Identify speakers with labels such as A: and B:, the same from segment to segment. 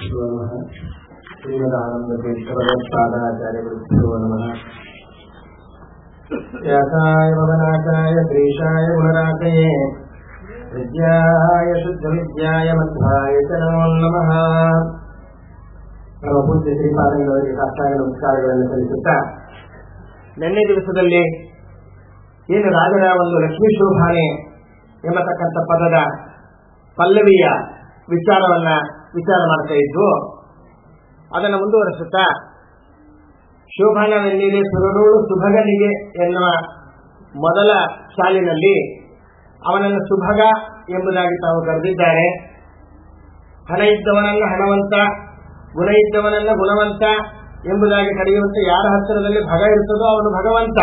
A: नमः श्रीमदानन्दतीर्थभगवत्पादाचार्यवृद्धो नमः व्यासाय भवनाथाय श्रीशाय गुणरातये विद्याय शुद्धविद्याय मध्वाय च नमो नमः ನಮ್ಮ ಪೂಜ್ಯ ಶ್ರೀಪಾದಂಗಳವರಿಗೆ ಸಾಷ್ಟಾಂಗ ನಮಸ್ಕಾರಗಳನ್ನು ಸಲ್ಲಿಸುತ್ತಾ ನಿನ್ನೆ ದಿವಸದಲ್ಲಿ ಏನು ರಾಜರ ಒಂದು ಲಕ್ಷ್ಮೀ ಶೋಭಾನೆ ಎಂಬತಕ್ಕಂಥ ಪದದ ಪಲ್ಲವಿಯ ವಿಚಾರವನ್ನ ವಿಚಾರ ಮಾಡ್ತಾ ಇದ್ದು ಅದನ್ನು ಮುಂದುವರಿಸುತ್ತಾ ಶೋಭಾನವೆಲ್ಲಿದೆ ಸುರರೋಳು ಸುಭಗನಿಗೆ ಎನ್ನುವ ಮೊದಲ ಸಾಲಿನಲ್ಲಿ ಅವನನ್ನು ಸುಭಗ ಎಂಬುದಾಗಿ ತಾವು ಕರೆದಿದ್ದಾರೆ ಹಣ ಇದ್ದವನನ್ನ ಹಣವಂತ ಗುಣ ಇದ್ದವನನ್ನ ಗುಣವಂತ ಎಂಬುದಾಗಿ ಕರೆಯುವಂತೆ ಯಾರ ಹತ್ತಿರದಲ್ಲಿ ಭಗ ಇರ್ತದೋ ಅವನು ಭಗವಂತ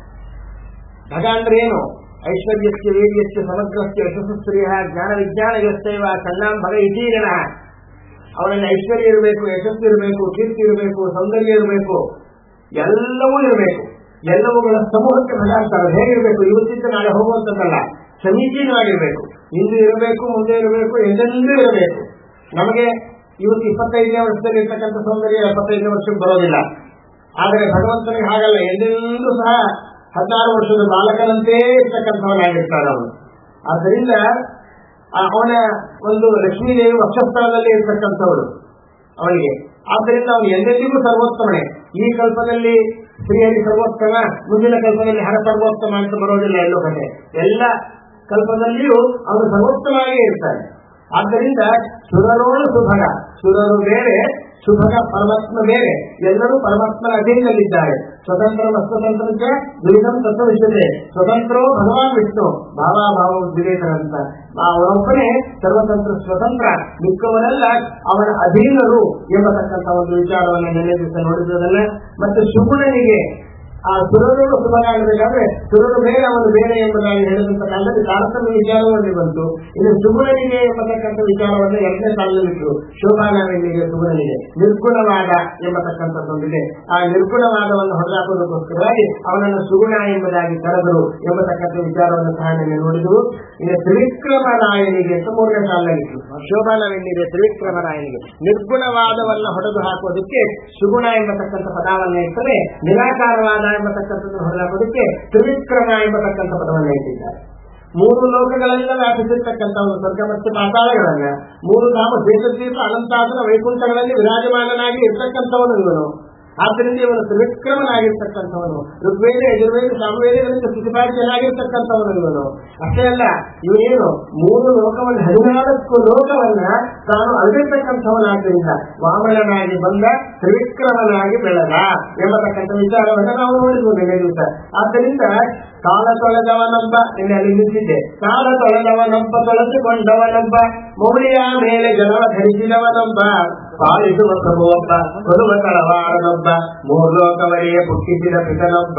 A: ಭಗ ಅಂದ್ರೆ ಏನು ಐಶ್ವರ್ಯಸ್ಯ ವೀರ್ಯಸ್ಯ ಸಮಗ್ರಸ್ಯ ಯಶಸ್ಸ್ತ್ರೀಯ ಜ್ಞಾನ ವಿಜ್ಞಾನ ವ್ಯವಸ್ಥೆಯ ಸಣ್ಣಾಂ ಭಗ ಇತೀರಣ ಅವನಲ್ಲಿ ಐಶ್ವರ್ಯ ಇರಬೇಕು ಯಶಸ್ಸು ಇರಬೇಕು ಕೀರ್ತಿ ಇರಬೇಕು ಸೌಂದರ್ಯ ಇರಬೇಕು ಎಲ್ಲವೂ ಇರಬೇಕು ಎಲ್ಲವುಗಳ ಸಮೂಹಕ್ಕೆ ಭಗ ಅಂತಾರೆ ಹೇಗಿರಬೇಕು ಇವತ್ತಿದ್ದ ನಾಳೆ ಹೋಗುವಂತದ್ದಲ್ಲ ಸಮೀಚೀನವಾಗಿರ್ಬೇಕು ಇಂದು ಇರಬೇಕು ಮುಂದೆ ಇರಬೇಕು ಎಂದೆಂದೂ ಇರಬೇಕು ನಮಗೆ ಇವತ್ತು ಇಪ್ಪತ್ತೈದನೇ ವರ್ಷದಲ್ಲಿ ಇರ್ತಕ್ಕಂಥ ಸೌಂದರ್ಯ ಎಪ್ಪತ್ತೈದನೇ ವರ್ಷಕ್ಕೆ ಬರೋದಿಲ್ಲ ಆದರೆ ಭಗವಂತನಿಗೆ ಹಾಗಲ್ಲ ಎಂದೆಂದೂ ಸಹ ಹದಿನಾರು ವರ್ಷದ ಬಾಲಕನಂತೆ ಇರ್ತಕ್ಕಂಥವನಾಗಿರ್ತಾನೆ ಅವನು ಆದ್ದರಿಂದ ಅವನ ಒಂದು ಲಕ್ಷ್ಮೀದೇವಿ ವಕ್ಷಸ್ಥಳದಲ್ಲಿ ಇರ್ತಕ್ಕಂಥವಳು ಅವನಿಗೆ ಆದ್ದರಿಂದ ಅವನು ಎಂದೆಂದಿಗೂ ಸರ್ವೋತ್ತಮನೇ ಈ ಕಲ್ಪದಲ್ಲಿ ಸ್ತ್ರೀಯರಿಗೆ ಸರ್ವೋತ್ತಮ ಮುಂದಿನ ಕಲ್ಪದಲ್ಲಿ ಹಣ ಸರ್ವೋತ್ತಮ ಅಂತ ಬರೋದಿಲ್ಲ ಎಲ್ಲೋ ಕತೆ ಎಲ್ಲ ಕಲ್ಪದಲ್ಲಿಯೂ ಅವನು ಸರ್ವೋತ್ತಮವಾಗಿಯೇ ಇರ್ತಾನೆ ಆದ್ದರಿಂದ ಸುರರೋಳು ಸುಭಗ ಸುರರು ಬೇರೆ ಸುಭಗ ಪರಮಾತ್ಮ ಬೇರೆ ಎಲ್ಲರೂ ಪರಮಾತ್ಮನ ಅಧೀನದಲ್ಲಿದ್ದಾರೆ ಸ್ವತಂತ್ರ ಸ್ವತಂತ್ರಕ್ಕೆ ದ್ವಿಧಂ ತತ್ವವಿಷಯತೆ ಸ್ವತಂತ್ರೋ ಭಗವಾನ್ ವಿಷ್ಣು ಭಾವಾಭಾವ ವಿವೇಕರಂತ ಅವನೊಬ್ಬನೇ ಸರ್ವತಂತ್ರ ಸ್ವತಂತ್ರ ಮಿಕ್ಕವರೆಲ್ಲ ಅವನ ಅಧೀನರು ಎಂಬತಕ್ಕಂಥ ಒಂದು ವಿಚಾರವನ್ನು ನೆನೆ ದಿವಸ ನೋಡಿದ್ರಲ್ಲ ಮತ್ತೆ ಸುಗುಣನಿಗೆ ಆ ಸುರರು ಸುಭಗ ಆಗಬೇಕಾದ್ರೆ ಸುರರು ಬೇರೆ ಅವನು ಬೇರೆ ಎಂಬುದಾಗಿ ಹೇಳಿದಂತ ಕಾಲದಲ್ಲಿ ತಾರತಮ್ಯ ವಿಚಾರವಲ್ಲಿ ಬಂತು ಇನ್ನು ಸುಗುಣನಿಗೆ ಎಂಬತಕ್ಕಂಥ ವಿಚಾರವನ್ನು ಎರಡನೇ ಸಾಲಿನಲ್ಲಿಟ್ಟು ಶೋಭಾನಾವಿನಿಗೆ ಸುಗುಣನಿಗೆ ನಿರ್ಗುಣವಾದ ಎಂಬತಕ್ಕಂಥದ್ದೊಂದಿದೆ ಆ ನಿರ್ಗುಣವಾದವನ್ನು ಹೊರಹಾಕೋದಕ್ಕೋಸ್ಕರವಾಗಿ ಅವನನ್ನು ಸುಗುಣ ಎಂಬುದಾಗಿ ಕರೆದರು ಎಂಬತಕ್ಕಂಥ ವಿಚಾರವನ್ನು ಸಹ ನಿನ್ನೆ ನೋಡಿದವು ಇನ್ನು ತ್ರಿವಿಕ್ರಮರಾಯನಿಗೆ ಅಂತ ಮೂರನೇ ಸಾಲಿನಲ್ಲಿಟ್ಟು ಶೋಭಾನವೆನ್ನಿದೆ ತ್ರಿವಿಕ್ರಮರಾಯನಿಗೆ ನಿರ್ಗುಣವಾದವನ್ನ ಹೊಡೆದು ಹಾಕೋದಕ್ಕೆ ಸುಗುಣ ಎಂಬತಕ್ಕಂಥ ಪದವನ್ನ ಇಟ್ಟರೆ ನಿರಾಕಾರವಾದ ಎಂಬತಕ್ಕಂಥದ್ದು ಹೊರಹಾಕೋದಕ್ಕೆ ತ್ರಿವಿಕ್ರಮ ಎಂಬತಕ್ಕಂಥ ಪದವನ್ನು ಇಟ್ಟಿದ್ದಾರೆ ಮೂರು ಲೋಕಗಳೆಲ್ಲ ವ್ಯಾಪಿಸಿರ್ತಕ್ಕಂಥ ಒಂದು ಸ್ವರ್ಗ ಮತ್ತು ಪಾತಾಳಗಳನ್ನ ಮೂರು ಧಾಮ ದೇಶದ್ವೀಪ ಅನಂತಾಸನ ವೈಕುಂಠಗಳಲ್ಲಿ ವಿರಾಜಮಾನನಾಗಿ ಇರ್ತಕ್ಕಂಥವನು ಇವನು ಆದ್ದರಿಂದ ಇವನು ತ್ರಿವಿಕ್ರಮನಾಗಿರ್ತಕ್ಕಂಥವನು ಋಗ್ವೇದ ಯಜುರ್ವೇದ ಸಾಮವೇದಗಳಿಂದ ಪ್ರತಿಪಾದ್ಯನಾಗಿರ್ತಕ್ಕಂಥವನು ಇವನು ಅಷ್ಟೇ ಅಲ್ಲ ಇವನೇನು ಮೂರು ಲೋಕವನ್ನು ಹದಿನಾಲ್ಕು ಲೋಕವನ್ನ ತಾನು ಅಳಿದಿರ್ತಕ್ಕಂಥವನಾದ್ದರಿಂದ ವಾಮನನಾಗಿ ಬಂದ ತ್ರಿವಿಕ್ರಮನಾಗಿ ಬೆಳೆದ ಎಂಬತಕ್ಕಂಥ ವಿಚಾರವನ್ನು ನಾವು ನೋಡಿದ್ವು ನಿನ್ನೆ ದಿವಸ ಆದ್ದರಿಂದ ಕಾಲ ತೊಳೆದವನೊಬ್ಬ ನಿನ್ನೆ ಅಲ್ಲಿ ನಿಂತಿದ್ದೆ ಕಾಲ ತೊಳೆದವನೊಬ್ಬ ತೊಳೆದುಕೊಂಡವನೊಬ್ಬ ಮೌಳಿಯ ಮೇಲೆ ಜಲವ ಧರಿಸಿದವನೊಬ್ಬ ಪಾಲಿಸುವ ಪ್ರಭುವೊಬ್ಬ ಕೊಡುವ ತಳವಾರನೊಬ್ಬ ಮೂರ್ಲೋಕವರಿಗೆ ಪುಟ್ಟಿಸಿದ ಪಿತನೊಬ್ಬ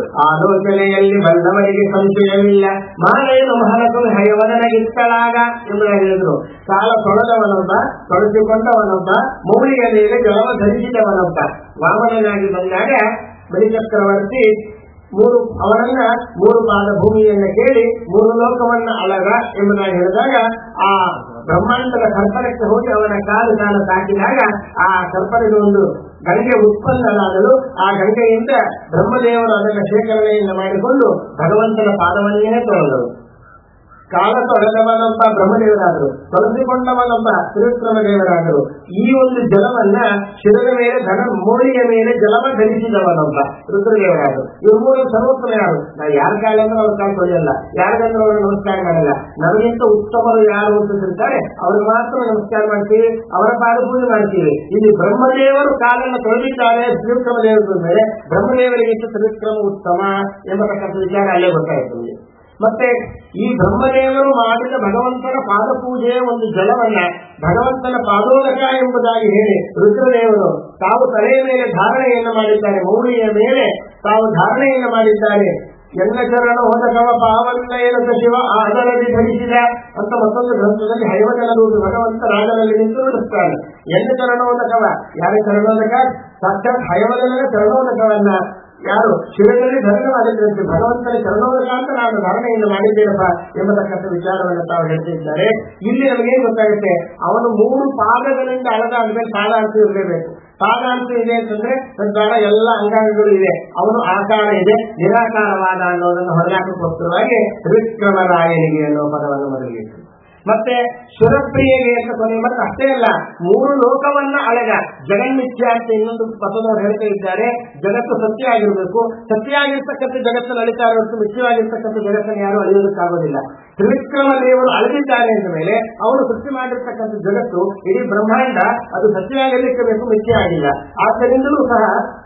A: ಆಲೋಚನೆಯಲ್ಲಿ ಬಂದವರಿಗೆ ಸಂಶಯವಿಲ್ಲ ಮಾಲೆಯನ್ನು ಮಹಲಕನು ಹಯವದನಗಿತ್ತಳಾಗ ಎಂಬುದಾಗಿ ಹೇಳಿದ್ರು ಕಾಲ ತೊಳೆದವನೊಬ್ಬ ತೊಳೆದುಕೊಂಡವನೊಬ್ಬ ಮೌಳಿಯ ಮೇಲೆ ಜಲವ ಧರಿಸಿದವನೊಬ್ಬ ವಾಮನನಾಗಿ ಬಂದಾಗ ಬಲಿಚಕ್ರವರ್ತಿ ಮೂರು ಅವರನ್ನ ಮೂರು ಪಾದ ಭೂಮಿಯನ್ನ ಕೇಳಿ ಮೂರು ಲೋಕವನ್ನ ಅಳಗ ಎಂಬುದಾಗಿ ಹೇಳಿದಾಗ ಆ ಬ್ರಹ್ಮಾಂಡದ ಕಲ್ಪನಕ್ಕೆ ಹೋಗಿ ಅವನ ಕಾಲು ಕಾಲ ತಾಕಿದಾಗ ಆ ಕಲ್ಪನೆಗೆ ಒಂದು ಗಂಗೆ ಉತ್ಪನ್ನರಾಗಲು ಆ ಗಂಗೆಯಿಂದ ಬ್ರಹ್ಮದೇವರು ಅದನ್ನ ಶೇಖರಣೆಯಿಂದ ಮಾಡಿಕೊಂಡು ಭಗವಂತನ ಪಾದವನ್ನೇ ತೊಳೆದರು ಕಾಲ ತೊಳೆದವನೊಬ್ಬ ಬ್ರಹ್ಮದೇವರಾದರು ತೊಳೆದುಕೊಂಡವನೊಬ್ಬ ತ್ರಿವಿಕ್ರಮ ದೇವರಾದರು ಈ ಒಂದು ಜಲವನ್ನ ಶಿರದ ಮೇಲೆ ಧನ ಮೋಳಿಯ ಮೇಲೆ ಜಲವ ಧರಿಸಿದವನೊಬ್ಬ ರುದ್ರದೇವರಾದರು ಇವರು ಮೂರು ಸರ್ವೋತ್ತಮ ಯಾರು ನಾವು ಯಾರ ಕಾಲ ಅಂದ್ರೆ ಅವ್ರ ಕಾಲ ತೊಳೆಯಲ್ಲ ಯಾರಿಗಂದ್ರೆ ಅವರು ನಮಸ್ಕಾರ ಮಾಡಲ್ಲ ನಮಗಿಂತ ಉತ್ತಮರು ಯಾರು ಅಂತ ತಿಳ್ತಾರೆ ಅವ್ರಿಗೆ ಮಾತ್ರ ನಮಸ್ಕಾರ ಮಾಡ್ತೀವಿ ಅವರ ಪಾದ ಪೂಜೆ ಮಾಡ್ತೀವಿ ಇಲ್ಲಿ ಬ್ರಹ್ಮದೇವರು ಕಾಲನ್ನು ತೊಳೆದಿದ್ದಾರೆ ತ್ರಿವಿಕ್ರಮ ದೇವರ ಮೇಲೆ ಬ್ರಹ್ಮದೇವರಿಗಿಂತ ತ್ರಿವಿಕ್ರಮ ಉತ್ತಮ ಎಂಬತಕ್ಕಂಥ ವಿಚಾರ ಅಲ್ಲೇ ಗೊತ್ತಾಯ್ತು ಮತ್ತೆ ಈ ಬ್ರಹ್ಮದೇವರು ಮಾಡಿದ ಭಗವಂತನ ಪಾದ ಪೂಜೆಯ ಒಂದು ಜಲವನ್ನ ಭಗವಂತನ ಪಾದೋದಕ ಎಂಬುದಾಗಿ ಹೇಳಿ ರುದ್ರದೇವರು ತಾವು ತಲೆಯ ಮೇಲೆ ಧಾರಣೆಯನ್ನು ಮಾಡಿದ್ದಾರೆ ಮೌಳಿಯ ಮೇಲೆ ತಾವು ಧಾರಣೆಯನ್ನು ಮಾಡಿದ್ದಾರೆ ಎಲ್ಲ ಚರಣ ಹೋದಕವ ಪಾವನ್ನಯನ ಶಿವ ಆದರಲ್ಲಿ ಧರಿಸಿದ ಅಂತ ಮತ್ತೊಂದು ಗ್ರಂಥದಲ್ಲಿ ಹೈವಜನದೂರು ಭಗವಂತ ರಾಜನಲ್ಲಿ ನಿಂತು ನುಡಿಸ್ತಾನೆ ಎಲ್ಲ ಚರಣೋದಕವ ಯಾರ ಚರಣೋದಕ ಸಾಕ್ಷಾತ್ ಹಯವದನ ಚರಣೋದಕವನ್ನ ಯಾರು ಶಿರದಲ್ಲಿ ಧರಣೆ ಮಾಡಿದ್ರಂತೆ ಭಗವಂತನ ಚರಣೋದಕಾಂತ ನಾನು ಧಾರಣೆಯನ್ನು ಮಾಡಿದ್ದೇನಪ್ಪ ಎಂಬತಕ್ಕಂಥ ವಿಚಾರವನ್ನು ತಾವು ಹೇಳ್ತಿದ್ದಾರೆ ಇಲ್ಲಿ ನಮಗೇನು ಗೊತ್ತಾಗುತ್ತೆ ಅವನು ಮೂರು ಪಾದಗಳಿಂದ ಅಳದ ಅಂದ್ಮೇಲೆ ಪಾದ ಅಂತ ಇರಲೇಬೇಕು ಪಾದ ಅಂತ ಇದೆ ಅಂತಂದ್ರೆ ತದ್ವಾರ ಎಲ್ಲ ಅಂಗಾಂಗಗಳು ಇದೆ ಅವನು ಆಕಾರ ಇದೆ ನಿರಾಕಾರವಾದ ಅನ್ನೋದನ್ನು ಹೊರಗಾಕಕ್ಕೋಸ್ಕರವಾಗಿ ತ್ರಿವಿಕ್ರಮರಾಯನಿಗೆ ಅನ್ನೋ ಪದವನ್ನು ಮೊದಲಿಗೆ ಇಟ್ಟು. ಮತ್ತೆ ಸುರಪ್ರಿಯಗೆ ಅಂತ ಕೊನೆ ಮತ್ತೆ ಅಷ್ಟೇ ಅಲ್ಲ ಮೂರು ಲೋಕವನ್ನ ಅಳೆದ ಜಗನ್ಮಿಥ್ಯ ಅಂತ ಇನ್ನೊಂದು ಪದದವರು ಹೇಳ್ತಾ ಇದ್ದಾರೆ ಜಗತ್ತು ಸತ್ಯ ಆಗಿರಬೇಕು ಸತ್ಯ ಆಗಿರ್ತಕ್ಕಂಥ ಜಗತ್ತನ್ನು ಅಳಿತಾರೆ ಹೊರತು ಮಿಥ್ಯವಾಗಿರ್ತಕ್ಕಂಥ ಜಗತ್ತನ್ನು ಯಾರು ಅಳಿಯೋದಕ್ಕಾಗೋದಿಲ್ಲ ತ್ರಿವಿಕ್ರಮ ದೇವರು ಅಳೆದಿದ್ದಾರೆ ಅಂದ ಮೇಲೆ ಅವರು ಸೃಷ್ಟಿ ಮಾಡಿರ್ತಕ್ಕಂಥ ಜಗತ್ತು ಇಡೀ ಬ್ರಹ್ಮಾಂಡ ಅದು ಸತ್ಯ ಆಗಲಿಕ್ಕೆ ಬೇಕು ಮಿಥ್ಯ ಆಗಿಲ್ಲ ಆದ್ದರಿಂದಲೂ ಸಹ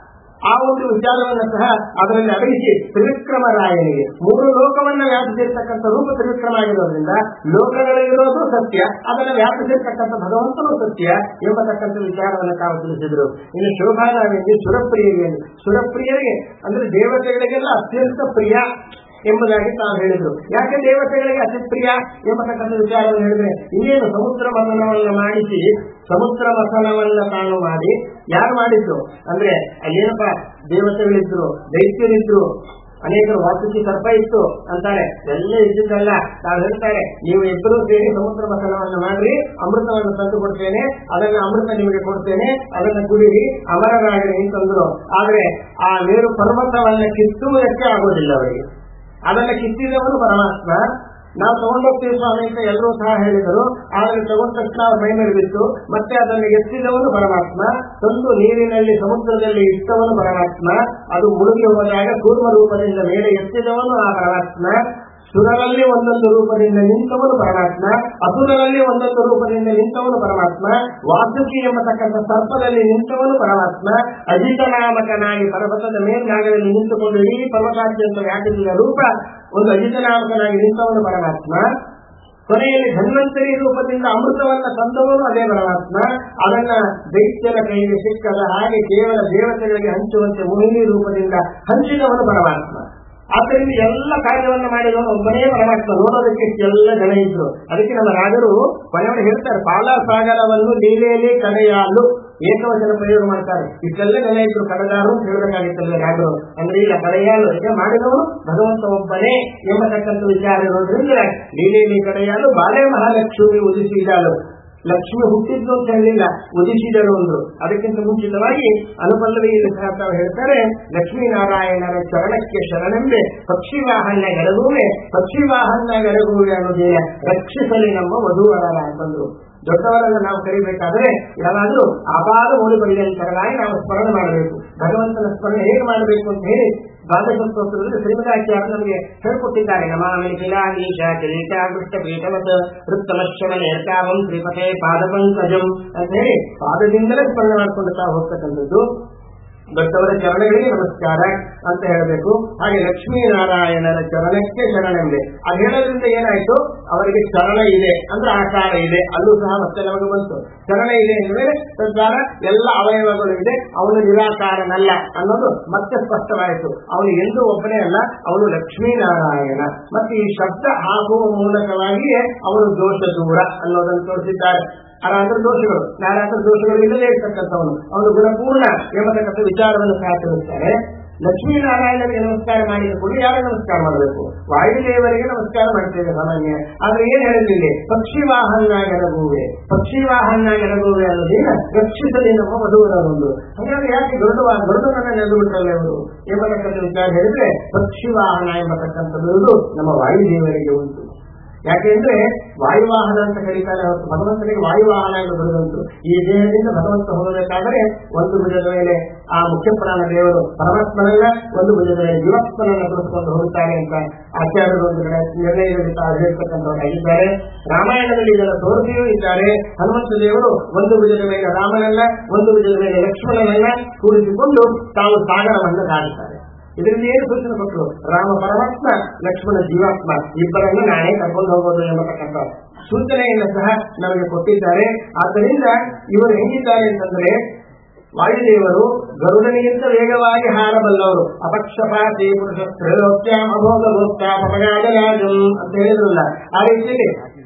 A: ಆ ಒಂದು ವಿಚಾರವನ್ನು ಸಹ ಅದರಲ್ಲಿ ಅಡಗಿಸಿ ತ್ರಿವಿಕ್ರಮರಾಯನಿಗೆ ಮೂರು ಲೋಕವನ್ನ ವ್ಯಾಪಿಸಿರ್ತಕ್ಕಂಥ ರೂಪ ತ್ರಿವಿಕ್ರಮ ಆಗಿರೋದ್ರಿಂದ ಲೋಕಗಳಿರೋದು ಸತ್ಯ ಅದನ್ನು ವ್ಯಾಪಿಸಿರ್ತಕ್ಕಂಥ ಭಗವಂತನು ಸತ್ಯ ಎಂಬತಕ್ಕಂಥ ವಿಚಾರವನ್ನು ತಾವು ತಿಳಿಸಿದರು ಇನ್ನು ಶೋಭಾನಾವಿಗೆ ಸುರಪ್ರಿಯರಿಗೆ ಸುರಪ್ರಿಯರಿಗೆ ಅಂದ್ರೆ ದೇವತೆಗಳಿಗೆಲ್ಲ ಅತ್ಯಂತ ಪ್ರಿಯ ಎಂಬುದಾಗಿ ತಾವು ಹೇಳಿದ್ರು ಯಾಕೆ ದೇವತೆಗಳಿಗೆ ಅತಿ ಪ್ರಿಯ ಎಂಬತಕ್ಕಂಥ ವಿಚಾರವನ್ನು ಹೇಳಿದ್ರೆ ಇನ್ನೇನು ಸಮುದ್ರ ಮಥನವನ್ನ ಮಾಡಿಸಿ ಸಮುದ್ರ ಮಥನವನ್ನ ತಾನು ಮಾಡಿ ಯಾರು ಮಾಡಿದ್ರು ಅಂದ್ರೆ ಏನಪ್ಪ ದೇವತೆಗಳಿದ್ರು ದೈತ್ಯರಿದ್ರು ಅನೇಕರು ವಾಸುಕಿ ಸರ್ಪ ಇತ್ತು ಅಂತಾರೆ ಎಲ್ಲ ಇದ್ದಿದ್ದಲ್ಲ ತಾವು ಹೇಳ್ತಾರೆ ನೀವು ಇಬ್ಬರು ಸೇರಿ ಸಮುದ್ರ ಮಥನವನ್ನು ಮಾಡ್ರಿ ಅಮೃತವನ್ನು ತಂದು ಕೊಡ್ತೇನೆ ಅದನ್ನ ಅಮೃತ ನಿಮಗೆ ಕೊಡ್ತೇನೆ ಅದನ್ನ ಕುಡಿರಿ ಅಮರರಾಗಿರಿ ಅಂತಂದ್ರು ಆದ್ರೆ ಆ ನೀರು ಪರ್ವತವನ್ನ ಕಿತ್ತುವುದಕ್ಕೆ ಆಗೋದಿಲ್ಲ ಅವರಿಗೆ ಅದನ್ನ ಕಿತ್ತಿದವನು ಪರಮಾತ್ಮ ನಾವು ತಗೊಂಡೋಗ್ತೀವಿ ಸ್ವಾಮಿ ಅಂತ ಎಲ್ಲರೂ ಸಹ ಹೇಳಿದರು ಆದರೆ ತಗೊಂಡ ತಕ್ಷಣ ಅವ್ರ ಮೈ ಮೇಲೆ ಬಿತ್ತು ಮತ್ತೆ ಅದನ್ನು ಎತ್ತಿದವನು ಪರಮಾತ್ಮ ತಂದು ನೀರಿನಲ್ಲಿ ಸಮುದ್ರದಲ್ಲಿ ಇಟ್ಟವನು ಪರಮಾತ್ಮ ಅದು ಮುಳುಗಿ ಹೋದಾಗ ಕೂರ್ಮ ರೂಪದಿಂದ ಮೇಲೆ ಎತ್ತಿದವನು ಆ ಪರಮಾತ್ಮ ಸುರರಲ್ಲಿ ಒಂದೊಂದು ರೂಪದಿಂದ ನಿಂತವನು ಪರಮಾತ್ಮ ಅಸುರರಲ್ಲಿ ಒಂದೊಂದು ರೂಪದಿಂದ ನಿಂತವನು ಪರಮಾತ್ಮ ವಾಸುಕಿ ಎಂಬತಕ್ಕಂಥ ಸರ್ಪದಲ್ಲಿ ನಿಂತವನು ಪರಮಾತ್ಮ ಅಜಿತನಾಮಕನಾಗಿ ಪರ್ವತದ ಮೇಲ್ಭಾಗದಲ್ಲಿ ನಿಂತುಕೊಂಡು ಇಡೀ ಪರ್ವತಾದ್ಯಂತ ವ್ಯಾಪಿಸಿದ ರೂಪ ಒಂದು ಅಜಿತನಾಮಕನಾಗಿ ನಿಂತವನು ಪರಮಾತ್ಮ ಕೊನೆಯಲ್ಲಿ ಧನ್ವಂತರಿ ರೂಪದಿಂದ ಅಮೃತವನ್ನ ತಂದವನು ಅದೇ ಪರಮಾತ್ಮ ಅದನ್ನ ದೈತ್ಯರ ಕೈಗೆ ಸಿಕ್ಕದ ಹಾಗೆ ಕೇವಲ ದೇವತೆಗಳಿಗೆ ಹಂಚುವಂತೆ ಮೋಹಿನಿ ರೂಪದಿಂದ ಹಂಚಿದವನು ಪರಮಾತ್ಮ ಆದ್ದರಿಂದ ಎಲ್ಲ ಕಾರ್ಯವನ್ನ ಮಾಡಿದವನು ಒಬ್ಬನೇ ಪರಮಾತ್ಮ ನೋಡೋದಕ್ಕೆ ಎಲ್ಲ ಜನ ಇದ್ರು ಅದಕ್ಕೆ ನಮ್ಮ ರಾಜರು ಕೊನೆಯವರು ಹೇಳ್ತಾರೆ ಪಾಲಸಾಗರವನ್ನು ಲೀಲೆಯಲ್ಲಿ ಕಡೆಯಾಲು ಏಕವಚನ ಪ್ರಯೋಗ ಮಾಡ್ತಾರೆ ಇಷ್ಟೆಲ್ಲ ಜನ ಇದ್ರು ಕಡಗಾರು ಅಂತ ಹೇಳಬೇಕಾಗಿತ್ತಲ್ಲ ರಾಜರು ಅಂದ್ರೆ ಇಲ್ಲ ಕಡೆಯಾಲು ಇದಕ್ಕೆ ಮಾಡಿದವನು ಭಗವಂತ ಒಬ್ಬನೇ ಎಂಬತಕ್ಕಂಥ ವಿಚಾರ ಇರೋದ್ರಿಂದ ಲೀಲೆಯಲ್ಲಿ ಕಡೆಯಾಲು ಬಾಲೆ ಮಹಾಲಕ್ಷ್ಮಿ ಉದಿಸಿದಾಳು ಲಕ್ಷ್ಮಿ ಹುಟ್ಟಿದ್ದು ಅಂತ ಹೇಳಿಲ್ಲ ಉದಿಸಿದಳು ಅಂದ್ರು ಅದಕ್ಕಿಂತ ಮುಂಚಿತವಾಗಿ ಅನುಪಲ್ಲವಿಯಲ್ಲಿ ಸಹ ತಾವು ಹೇಳ್ತಾರೆ ಲಕ್ಷ್ಮೀನಾರಾಯಣರ ಚರಣಕ್ಕೆ ಶರಣೆಂಬೆ ಪಕ್ಷಿ ವಾಹನ ಗರಗುವೆ ಪಕ್ಷಿ ವಾಹನ ಗರಗುವೆ ಅನ್ನೋದೇನ ರಕ್ಷಿಸಲಿ ನಮ್ಮ ವಧುವರರ ಅಂತಂದ್ರು ದೊಡ್ಡವರನ್ನ ನಾವು ಕರಿಬೇಕಾದ್ರೆ ಯಾವಾಗಲೂ ಅಪಾರ ಮೂಲಿಪಡಿಗಳಾಗಿ ನಾವು ಸ್ಮರಣೆ ಮಾಡಬೇಕು ಭಗವಂತನ ಸ್ಮರಣೆ ಹೇಗೆ ಮಾಡಬೇಕು ಅಂತ ಹೇಳಿ ದ್ವಾದಶೋತ್ತರದಲ್ಲಿ ಶ್ರೀಮದಾಚಾರ್ಯ ನಮಗೆ ಹೇಳ್ಕೊಟ್ಟಿದ್ದಾರೆ ನಮಾಮಿ ಶಿಲಾನೀಶ ಕಿರೀಟ ಕೃಷ್ಣ ಪೀಠಮತ್ ವೃತ್ತಮಶ್ರಮ ನೇರ್ಕಾವಂ ಶ್ರೀಪತೆ ಪಾದಪಂಕಜಂ ಅಂತ ಹೇಳಿ ಪಾದದಿಂದಲೇ ಸ್ಮರಣೆ ಮಾಡಿಕೊಂಡು ತಾವು ಹೋಗ್ತಕ್ಕಂಥದ್ದು ದೊಡ್ಡವರ ಚರಣಗಳಿಗೆ ನಮಸ್ಕಾರ ಅಂತ ಹೇಳಬೇಕು ಹಾಗೆ ಲಕ್ಷ್ಮೀನಾರಾಯಣರ ಚರಣಕ್ಕೆ ಶರಣೆಂಬೆ ಅದು ಹೇಳೋದ್ರಿಂದ ಏನಾಯ್ತು ಅವರಿಗೆ ಚರಣ ಇದೆ ಅಂದ್ರೆ ಆಕಾರ ಇದೆ ಅಲ್ಲೂ ಸಹ ಮತ್ತೆ ನಮಗೆ ಬಂತು ಚರಣ ಇದೆ ಅಂದ್ಮೇಲೆ ತದ್ವಾರ ಎಲ್ಲ ಅವಯವಗಳು ಇದೆ ಅವನು ನಿರಾಕಾರನಲ್ಲ ಅನ್ನೋದು ಮತ್ತೆ ಸ್ಪಷ್ಟವಾಯಿತು ಅವನು ಎಂದು ಒಬ್ಬನೇ ಅಲ್ಲ ಅವನು ಲಕ್ಷ್ಮೀನಾರಾಯಣ ಮತ್ತೆ ಈ ಶಬ್ದ ಹಾಕುವ ಮೂಲಕವಾಗಿಯೇ ಅವನು ದೋಷ ದೂರ ಅನ್ನೋದನ್ನು ತೋರಿಸಿದ್ದಾರೆ ಅರಾಂತರ ದೋಷಗಳು ಯಾರಾದ್ರೂ ದೋಷಗಳು ಇಲ್ಲದೆ ಇರ್ತಕ್ಕಂಥವನು ಅವನು ಗುಣಪೂರ್ಣ ಎಂಬತಕ್ಕಂಥ ವಿಚಾರವನ್ನು ಸಹ ತಿಳಿಸ್ತಾರೆ ಲಕ್ಷ್ಮೀನಾರಾಯಣನಿಗೆ ನಮಸ್ಕಾರ ಮಾಡಿದ ಕೂಡ ಯಾರು ನಮಸ್ಕಾರ ಮಾಡಬೇಕು ವಾಯುದೇವರಿಗೆ ನಮಸ್ಕಾರ ಮಾಡ್ತೇವೆ ಸಾಮಾನ್ಯ ಆದ್ರೆ ಏನ್ ಹೇಳಿದ್ರಿ ಪಕ್ಷಿ ವಾಹನಾಗೆರಗುವೆ ಪಕ್ಷಿ ವಾಹನಾಗೆರಗುವೆ ಅನ್ನೋದೇನ ರಕ್ಷಿಸಲಿ ನಮ್ಮ ವಧುವರ ಒಂದು ಹಾಗಾದ್ರೆ ಯಾಕೆ ಗರುಡ ಗರುಡನನ್ನ ನೆರೆದು ಬಿಟ್ರಲ್ಲ ಇವರು ಎಂಬತಕ್ಕಂಥ ವಿಚಾರ ಹೇಳಿದ್ರೆ ಪಕ್ಷಿ ವಾಹನ ಎಂಬತಕ್ಕಂಥದ್ದು ನಮ್ಮ ವಾಯುದೇವರಿಗೆ ಉಂಟು ಯಾಕೆಂದ್ರೆ ವಾಯುವಾಹನ ಅಂತ ಕರೀತಾರೆ ಹೊರತು ಭಗವಂತನಿಗೆ ವಾಯುವಾಹನ ಎಂದು ಬರುವಂತು ಈ ದೇಹದಿಂದ ಭಗವಂತ ಹೋಗಬೇಕಾದರೆ ಒಂದು ಭುಜದ ಮೇಲೆ ಆ ಮುಖ್ಯ ಪ್ರಾಣ ದೇವರು ಪರಮಾತ್ಮನನ್ನ ಒಂದು ಭುಜದ ಮೇಲೆ ಜೀವಾತ್ಮನನ್ನ ಕುರಿತುಕೊಂಡು ಹೋಗುತ್ತಾರೆ ಅಂತ ಆಚಾರ್ಯರು ಒಂದು ಕಡೆ ನಿರ್ಣಯದಲ್ಲಿ ತಾವು ಹೇಳ್ತಕ್ಕಂಥವರಾಗಿದ್ದಾರೆ ರಾಮಾಯಣದಲ್ಲಿ ಇದನ್ನು ತೋರಿಸಿಯೂ ಇದ್ದಾರೆ ಹನುಮಂತ ದೇವರು ಒಂದು ಭುಜದ ಮೇಲೆ ರಾಮನನ್ನ ಒಂದು ಭುಜದ ಮೇಲೆ ಲಕ್ಷ್ಮಣನನ್ನ ಕೂರಿಸಿಕೊಂಡು ತಾವು ಸಾಗರವನ್ನು ದಾಟುತ್ತಾರೆ ಇದರಿಂದ ಏನು ಸೂಚನೆ ಕೊಟ್ಟರು ರಾಮ ಪರಮಾತ್ಮ ಲಕ್ಷ್ಮಣ ಜೀವಾತ್ಮ ಇಬ್ಬರನ್ನು ನಾನೇ ಕರ್ಕೊಂಡು ಹೋಗೋದು ಎಂಬತಕ್ಕಂಥ ಸೂಚನೆಯನ್ನು ಸಹ ನಮಗೆ ಕೊಟ್ಟಿದ್ದಾರೆ ಆದ್ದರಿಂದ ಇವರು ಹೆಂಗಿದ್ದಾರೆ ಅಂತಂದ್ರೆ ವಾಯುದೇವರು ಗರುಡನಿಗಿಂತ ವೇಗವಾಗಿ ಹಾರಬಲ್ಲವರು ಅಪಕ್ಷಪಾತಿ ಪುರುಷ ತ್ರೈಲೋಕ್ಯ ಅಭೋಗ ಭೋಕ್ತ ಪಪಗಾಜಲಾಜಂ ಅಂತ ಹೇಳಿದ್ರಲ್ಲ ಆ ರೀತಿಯಲ್ಲಿ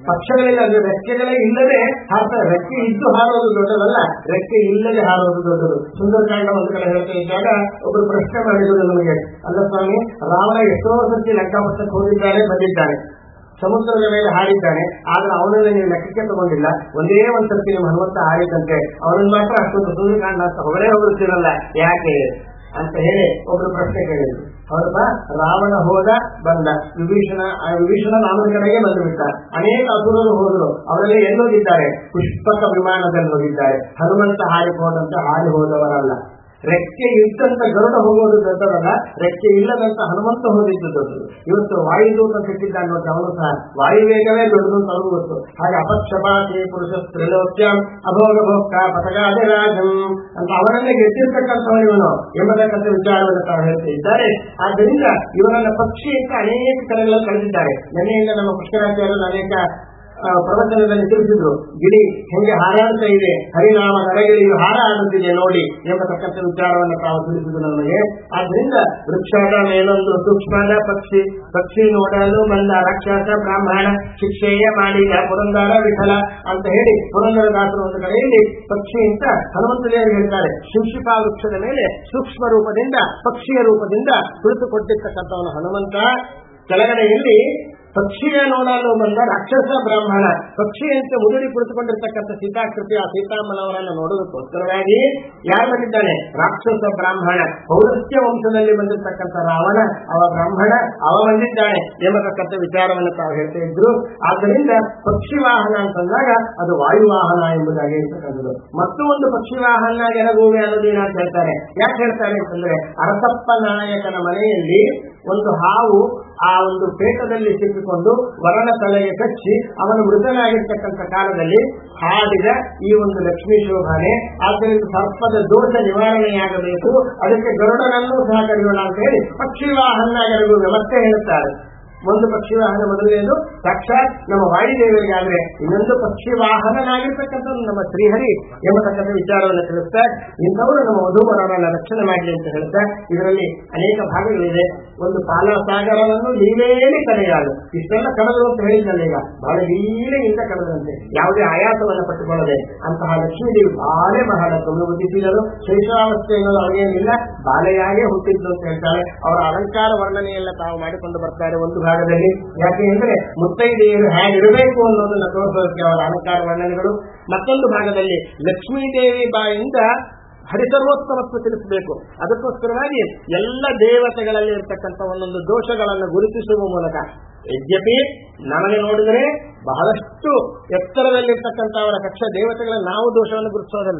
A: ಪಕ್ಷಗಳಿಲ್ಲ ಅಂದ್ರೆ ರೆಕ್ಕೆಗಳೇ ಇಲ್ಲದೆ ಹಾರ್ತಾರೆ ರೆಕ್ಕೆ ಇದ್ದು ಹಾರೋದು ದೊಡ್ಡದಲ್ಲ ರೆಕ್ಕೆ ಇಲ್ಲದೆ ಹಾರೋದು ದೊಡ್ಡದು ಸುಂದರಕಾಂಡ ಒಂದು ಕಡೆ ಹೇಳ್ತಾ ಇದ್ದಾಗ ಒಬ್ಬರು ಪ್ರಶ್ನೆ ಮಾಡಿದ್ರು ನಮಗೆ ಅಲ್ಲ ಸ್ವಾಮಿ ರಾವಣ ಎಷ್ಟೋ ಸರ್ತಿ ಲೆಕ್ಕಪಟ್ಟಕ್ಕೆ ಹೋಗಿದ್ದಾನೆ ಬಂದಿದ್ದಾನೆ ಸಮುದ್ರದ ಮೇಲೆ ಹಾರಿದ್ದಾನೆ ಆದ್ರೆ ಅವನನ್ನ ನೀವು ಲೆಕ್ಕಕ್ಕೆ ತಗೊಂಡಿಲ್ಲ ಒಂದೇ ಒಂದ್ ಸರ್ತಿ ನಿಮ್ಮ ಹನುಮಂತ ಹಾರಿದಂತೆ ಅವನನ್ನ ಮಾತ್ರ ಅಷ್ಟೊಂದು ಸೂರ್ಯಕಾಂಡ ಅಂತ ಹೊರೇ ಹೋಗುತ್ತಿರಲ್ಲ ಯಾಕೆ ಅಂತ ಹೇಳಿ ಒಬ್ರು ಪ್ರಶ್ನೆ ಕೇಳಿದ್ರು ಹೌದಾ ರಾವಣ ಹೋದ ಬಂದ ವಿಭೀಷಣ ಆ ವಿಭೀಷಣ ರಾಮನ ಕಡೆಗೆ ಬಂದು ಬಿಟ್ಟ ಅನೇಕ ಅಸುರರು ಹೋದರು ಅವರಲ್ಲಿ ಎಲ್ಲೋಗಿದ್ದಾರೆ ಪುಷ್ಪಕ ವಿಮಾನದಲ್ಲಿ ಹೋಗಿದ್ದಾರೆ ಹನುಮಂತ ಹಾರಿ ಹೋದಂತ ಹಾರಿ ಹೋದವರಲ್ಲ ರೆಕ್ಕೆ ಇದ್ದಂತ ಗರುಡ ಹೋಗೋದು ದೊಡ್ಡದಲ್ಲ ರೆಕ್ಕೆ ಇಲ್ಲದಂತ ಹನುಮಂತ ಹೋಗಿದ್ದು ದೊಡ್ಡದು ಇವತ್ತು ವಾಯುದೂತ ಸಿಕ್ಕಿದ್ದಾನೆ ನೋಡಿ ಅವನು ಸಹ ವಾಯುವೇಗವೇ ದೊಡ್ಡದು ಅಂತ ಅವ್ರಿಗೂ ಗೊತ್ತು ಹಾಗೆ ಅಪಕ್ಷಪಾತಿ ಪುರುಷ ತ್ರಿಲೋಕ್ಯಂ ಅಭೋಗ ಭೋಗ ಪಥಗಾದೆ ರಾಜಂ ಅಂತ ಅವನನ್ನೇ ಗೆದ್ದಿರ್ತಕ್ಕಂಥವನು ಇವನು ಎಂಬತಕ್ಕಂಥ ವಿಚಾರವನ್ನು ತಾವು ಹೇಳ್ತಾ ಇದ್ದಾರೆ ಆದ್ದರಿಂದ ಇವರನ್ನ ಪಕ್ಷಿ ಅಂತ ಅನೇಕ ಕಡೆಗಳಲ್ಲಿ ಕಳೆದಿದ್ದಾರೆ ನಿನ್ನೆಯಿಂದ ನಮ್ಮ ಪುಷ್ಕರಾಚಾರ್ಯರು ಅನೇಕ ಆ, ಪ್ರವಚನದಲ್ಲಿ ತಿಳಿಸಿದ್ರು ಗಿಳಿ ಹೆಂಗೆ ಹಾರಾಡ್ತಾ ಇದೆ ಹರಿನಾಮ ನರಗಿಳಿಯು ಹಾರಾಡುತ್ತಿದೆ ನೋಡಿ ಎಂಬತಕ್ಕಂಥ ವಿಚಾರವನ್ನು ತಾವು ತಿಳಿಸಿದ್ರು ನಮಗೆ ಆದ್ರಿಂದ ವೃಕ್ಷದ ಮೇಲೊಂದು ಸೂಕ್ಷ್ಮದ ಪಕ್ಷಿ ಪಕ್ಷಿ ನೋಡಲು ಬಂದ ರಾಕ್ಷಸ ಬ್ರಾಹ್ಮಣ ಶಿಕ್ಷೆಯ ಮಾಡಿದ ಪುರಂದರ ವಿಠಲ ಅಂತ ಹೇಳಿ ಪುರಂದರದಾಸರು ಒಂದು ಕಡೆಯಲ್ಲಿ ಪಕ್ಷಿ ಅಂತ ಹನುಮಂತ ದೇವರು ಹೇಳ್ತಾರೆ ಶಿಂಶಿಪಾ ವೃಕ್ಷದ ಮೇಲೆ ಸೂಕ್ಷ್ಮ ರೂಪದಿಂದ ಪಕ್ಷಿಯ ರೂಪದಿಂದ ಕುಳಿತುಕೊಟ್ಟಿರ್ತಕ್ಕಂಥವನು ಹನುಮಂತ ಕೆಳಗಡೆಯಲ್ಲಿ ಪಕ್ಷಿಯ ನೋಡಲು ಬಂದ ರಾಕ್ಷಸ ಬ್ರಾಹ್ಮಣ ಪಕ್ಷಿಯಂತೆ ಮುದುಡಿ ಕುಳಿತುಕೊಂಡಿರ್ತಕ್ಕಂಥ ಸೀತಾಕೃತಿ ಆ ಸೀತಾಮ್ಮನವರನ್ನು ನೋಡುವುದಕ್ಕೋಸ್ಕರವಾಗಿ ಯಾರು ಬಂದಿದ್ದಾನೆ ರಾಕ್ಷಸ ಬ್ರಾಹ್ಮಣ ಪೌರಸ್ತ್ಯ ವಂಶದಲ್ಲಿ ಬಂದಿರತಕ್ಕಂಥ ರಾವಣ ಅವ ಬ್ರಾಹ್ಮಣ ಅವ ಬಂದಿದ್ದಾನೆ ಎಂಬತಕ್ಕಂಥ ವಿಚಾರವನ್ನು ತಾವು ಹೇಳ್ತಾ ಇದ್ರು ಆದ್ದರಿಂದ ಪಕ್ಷಿ ವಾಹನ ಅಂತಂದಾಗ ಅದು ವಾಯುವಾಹನ ಎಂಬುದಾಗಿ ಇರ್ತಕ್ಕಂಥದ್ದು ಮತ್ತು ಒಂದು ಪಕ್ಷಿ ವಾಹನ ಎರಗುವೆ ಅನ್ನೋದು ಏನಂತ ಹೇಳ್ತಾರೆ ಯಾಕೆ ಹೇಳ್ತಾರೆ ಅಂತಂದ್ರೆ ಅರಸಪ್ಪ ನಾಯಕನ ಮನೆಯಲ್ಲಿ ಒಂದು ಹಾವು ಆ ಒಂದು ಪೇಟದಲ್ಲಿ ಸಿಕ್ಕಿಕೊಂಡು ವರನ ತಲೆಗೆ ಕಚ್ಚಿ ಅವನು ಮೃತನಾಗಿರ್ತಕ್ಕಂಥ ಕಾಲದಲ್ಲಿ ಹಾಡಿದ ಈ ಒಂದು ಲಕ್ಷ್ಮೀ ಶೋಭಾನೆ ಆದ್ದರಿಂದ ಸರ್ಪದ ದೋಷ ನಿವಾರಣೆಯಾಗಬೇಕು ಅದಕ್ಕೆ ಗರುಡನನ್ನೂ ಸಹ ಕರೆಯೋಣ ಅಂತ ಹೇಳಿ ಪಕ್ಷಿ ವಾಹನ ಮತ್ತೆ ಹೇಳುತ್ತಾರೆ ಒಂದು ಪಕ್ಷಿ ವಾಹನ ಮೊದಲನೇದು ಸಾಕ್ಷಾತ್ ನಮ್ಮ ವಾಯುದೇವರಿಗಾದ್ರೆ ಇನ್ನೊಂದು ಪಕ್ಷಿ ವಾಹನನಾಗಿರ್ತಕ್ಕಂಥ ನಮ್ಮ ಶ್ರೀಹರಿ ಎಂಬತಕ್ಕಂಥ ವಿಚಾರವನ್ನು ತಿಳಿಸ್ತಾರೆ ಇಂಥವರು ನಮ್ಮ ವಧುವರರನ್ನ ರಕ್ಷಣೆ ಮಾಡಲಿ ಅಂತ ಹೇಳ್ತಾರೆ ಇದರಲ್ಲಿ ಅನೇಕ ಭಾಗಗಳಿದೆ ಒಂದು ಪಾಲಸಾಗರವನ್ನು ನೀವೇನೇ ಕರೆಯಾಳು ಇಷ್ಟೆಲ್ಲ ಕಳೆದು ಅಂತ ಹೇಳಿದ್ನಲ್ಲ ಈಗ ಬಹಳ ವೀಣೆಯಿಂದ ಕಳೆದಂತೆ ಯಾವುದೇ ಆಯಾಸವನ್ನು ಪಟ್ಟುಕೊಳ್ಳದೆ ಅಂತಹ ಲಕ್ಷ್ಮೀದೇವಿ ಬಾಲೆ ಮಹಾಳ ತೊಂದು ಬುದ್ಧಿಸಿದರು ಶೈಶವಾವಸ್ಥೆ ಎನ್ನುವುದು ಅವರಿಗೇನಿಲ್ಲ ಬಾಲೆಯಾಗೇ ಹುಟ್ಟಿದ್ದು ಅಂತ ಹೇಳ್ತಾರೆ ಅವರ ಅಲಂಕಾರ ವರ್ಣನೆಯೆಲ್ಲ ತಾವು ಮಾಡಿಕೊಂಡು ಬರ್ತಾರೆ ಒಂದು ಭಾಗದಲ್ಲಿ ಯಾಕೆ ಅಂದ್ರೆ ಮುತ್ತೈದೆಯರು ಹೇಗಿರಬೇಕು ಅನ್ನೋದನ್ನ ತೋರಿಸೋದಕ್ಕೆ ಅವರ ಅಲಂಕಾರ ವರ್ಣನೆಗಳು ಮತ್ತೊಂದು ಭಾಗದಲ್ಲಿ ಲಕ್ಷ್ಮೀದೇವಿ ಬಾಯಿಂದ ಹರಿಸರ್ವೋತ್ತಮತ್ವ ತಿಳಿಸಬೇಕು ಅದಕ್ಕೋಸ್ಕರವಾಗಿ ಎಲ್ಲ ದೇವತೆಗಳಲ್ಲಿ ಇರ್ತಕ್ಕಂಥ ಒಂದೊಂದು ದೋಷಗಳನ್ನು ಗುರುತಿಸುವ ಮೂಲಕ ಯದ್ಯಪಿ ನಮಗೆ ನೋಡಿದರೆ ಬಹಳಷ್ಟು ಎತ್ತರದಲ್ಲಿರ್ತಕ್ಕಂಥ ಅವರ ಕಕ್ಷ ದೇವತೆಗಳ ನಾವು ದೋಷವನ್ನು ಗುರುತಿಸೋದಲ್ಲ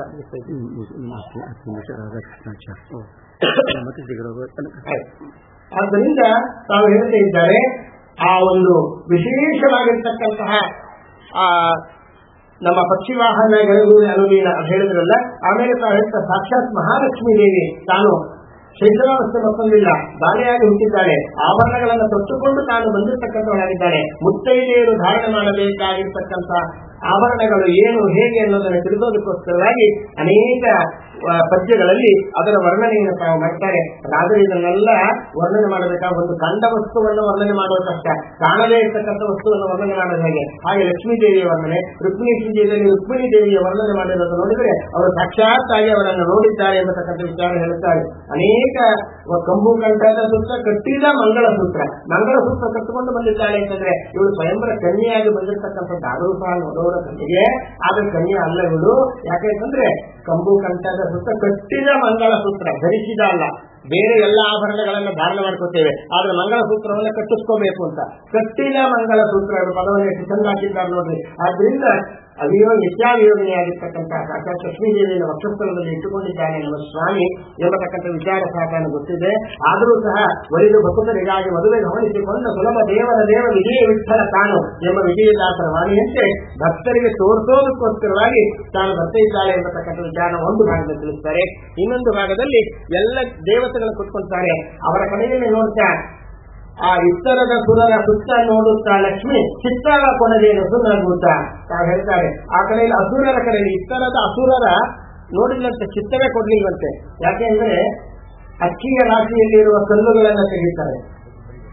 A: ಆದ್ದರಿಂದ ತಾವು ಹೇಳ್ತಾ ಇದ್ದಾರೆ ಆ ಒಂದು ವಿಶೇಷವಾಗಿರ್ತಕ್ಕಂತಹ ಆ ನಮ್ಮ ಪಕ್ಷಿ ವಾಹನ ಗೆಲುವು ಅನುಮೀನ ಅಂತ ಹೇಳಿದ್ರಲ್ಲ ಆಮೇಲೆ ತಾವು ಹೇಳ್ತಾ ಸಾಕ್ಷಾತ್ ಮಹಾಲಕ್ಷ್ಮೀ ದೇವಿ ತಾನು ಶೈಶವಾವಸ್ಥೆ ಮತ್ತೊಂದಿಲ್ಲ ಬಾಲೆಯಾಗಿ ಹುಟ್ಟಿದ್ದಾಳೆ ಆಭರಣಗಳನ್ನು ತೊಟ್ಟುಕೊಂಡು ತಾನು ಬಂದಿರತಕ್ಕಂಥವಳಾಗಿದ್ದಾಳೆ ಮುತ್ತೈದೆಯರು ಧಾರಣೆ ಮಾಡಬೇಕಾಗಿರ್ತಕ್ಕಂಥ ಆಭರಣಗಳು ಏನು ಹೇಗೆ ಅನ್ನೋದನ್ನು ತಿಳಿಸೋದಕ್ಕೋಸ್ಕರವಾಗಿ ಅನೇಕ ಆ, ಪದ್ಯಗಳಲ್ಲಿ ಅದರ ವರ್ಣನೆಯನ್ನು ತಾವು ಮಾಡ್ತಾರೆ ರಾಜರು ಇದನ್ನೆಲ್ಲ ವರ್ಣನೆ ಮಾಡಬೇಕಾದ ಒಂದು ಕಂಡ ವಸ್ತುವನ್ನು ವರ್ಣನೆ ಮಾಡೋದು ಕಷ್ಟ ಕಾಣದೇ ಇರ್ತಕ್ಕಂಥ ವಸ್ತುವನ್ನು ವರ್ಣನೆ ಮಾಡೋದು ಹೇಗೆ ಹಾಗೆ ಲಕ್ಷ್ಮೀ ದೇವಿಯ ವರ್ಣನೆ ರುಕ್ಮಿಣಿ ವಿಜಯದಲ್ಲಿ ರುಕ್ಮಿಣಿ ದೇವಿಯ ವರ್ಣನೆ ಮಾಡಿರೋದು ನೋಡಿದರೆ ಅವರು ಸಾಕ್ಷಾತ್ ಆಗಿ ಅವರನ್ನು ನೋಡಿದ್ದಾರೆ ಎಂಬತಕ್ಕಂಥ ವಿಚಾರ ಹೇಳುತ್ತಾರೆ ಅನೇಕ ಕಂಬು ಕಂಠದ ಸುತ್ತ ಕಟ್ಟಿದ ಮಂಗಳಸೂತ್ರ ಮಂಗಳಸೂತ್ರ ಕಟ್ಟಿಕೊಂಡು ಬಂದಿದ್ದಾಳೆ ಅಂತಂದ್ರೆ ಇವಳು ಸ್ವಯಂವರ ಕನ್ಯೆಯಾಗಿ ಬಂದಿರತಕ್ಕಂಥದ್ದು ಆದರೂ ಸಹ ನೋಡೋರ ಕಣ್ಣಿಗೆ ಆದ್ರೆ ಕನ್ಯೆ ಅಲ್ಲ ಇವಳು ಯಾಕೆಂತಂದ್ರೆ ಕಂಬು ಕಂಠದ ಸುತ್ತ ಕಟ್ಟಿದ ಮಂಗಳಸೂತ್ರ ಧರಿಸಿದ ಅಲ್ಲ ಬೇರೆ ಎಲ್ಲ ಆಭರಣಗಳನ್ನ ಧಾರಣೆ ಮಾಡ್ಕೋತೇವೆ ಆದ್ರೆ ಮಂಗಳಸೂತ್ರವನ್ನ ಕಟ್ಟಿಸ್ಕೋಬೇಕು ಅಂತ ಕಟ್ಟಿದ ಮಂಗಳಸೂತ್ರ ಎಂಬ ಪದವನ್ನು ಎಷ್ಟು ಚಂದ ಹಾಕಿದ್ದಾರೆ ನೋಡ್ರಿ ಆದ್ರಿಂದ ಅವಿಯೋ ನಿತ್ಯಾವಿಯೋಗನೆಯಾಗಿರ್ತಕ್ಕಂಥ ಸಾಕ್ಷಾತ್ ಲಕ್ಷ್ಮೀದೇವಿಯನ್ನು ವಕ್ಷಸ್ಥಳದಲ್ಲಿ ಇಟ್ಟುಕೊಂಡಿದ್ದಾನೆ ನಮ್ಮ ಸ್ವಾಮಿ ಎಂಬತಕ್ಕಂಥ ವಿಚಾರ ಸಹ ತಾನು ಗೊತ್ತಿದೆ ಆದರೂ ಸಹ ಒಲಿದು ಭಕ್ತರಿಗಾಗಿ ಮದುವೆ ಗಮನಿಸಿಕೊಂಡ ಸುಲಭ ದೇವರ ದೇವ ವಿಜಯ ವಿಠಲ ತಾನು ಎಂಬ ವಿಜಯದಾಸರ ವಾಣಿಯಂತೆ ಭಕ್ತರಿಗೆ ತೋರಿಸೋದಕ್ಕೋಸ್ಕರವಾಗಿ ತಾನು ಬರ್ತಾ ಇದ್ದಾಳೆ ಎಂಬತಕ್ಕಂಥ ವಿಚಾರ ಒಂದು ಭಾಗದಲ್ಲಿ ತಿಳಿಸ್ತಾರೆ ಇನ್ನೊಂದು ಭಾಗದಲ್ಲಿ ಎಲ್ಲ ದೇವತೆಗಳು ಕುತ್ಕೊಳ್ತಾರೆ ಅವರ ಕಡೆಯಲ್ಲಿ ನೋಡ್ತಾ ಆ ಇತ್ತರದ ಸುರರ ಸುತ್ತ ನೋಡುತ್ತಾ ಲಕ್ಷ್ಮಿ ಚಿತ್ತರ ಕೊಡದೇನು ಸುರಗೂತ ತಾವು ಹೇಳ್ತಾರೆ ಆ ಕಡೆಯಲ್ಲಿ ಅಸುರರ ಕಡೆಯಲ್ಲಿ ಇತ್ತರದ ಅಸುರರ ನೋಡಿದಂತೆ ಚಿತ್ತವೇ ಕೊಡ್ಲಿಲ್ವಂತೆ ಯಾಕೆಂದ್ರೆ ಅಕ್ಕಿಯ ರಾಶಿಯಲ್ಲಿರುವ ಕಲ್ಲುಗಳನ್ನ ತೆಗಿತಾರೆ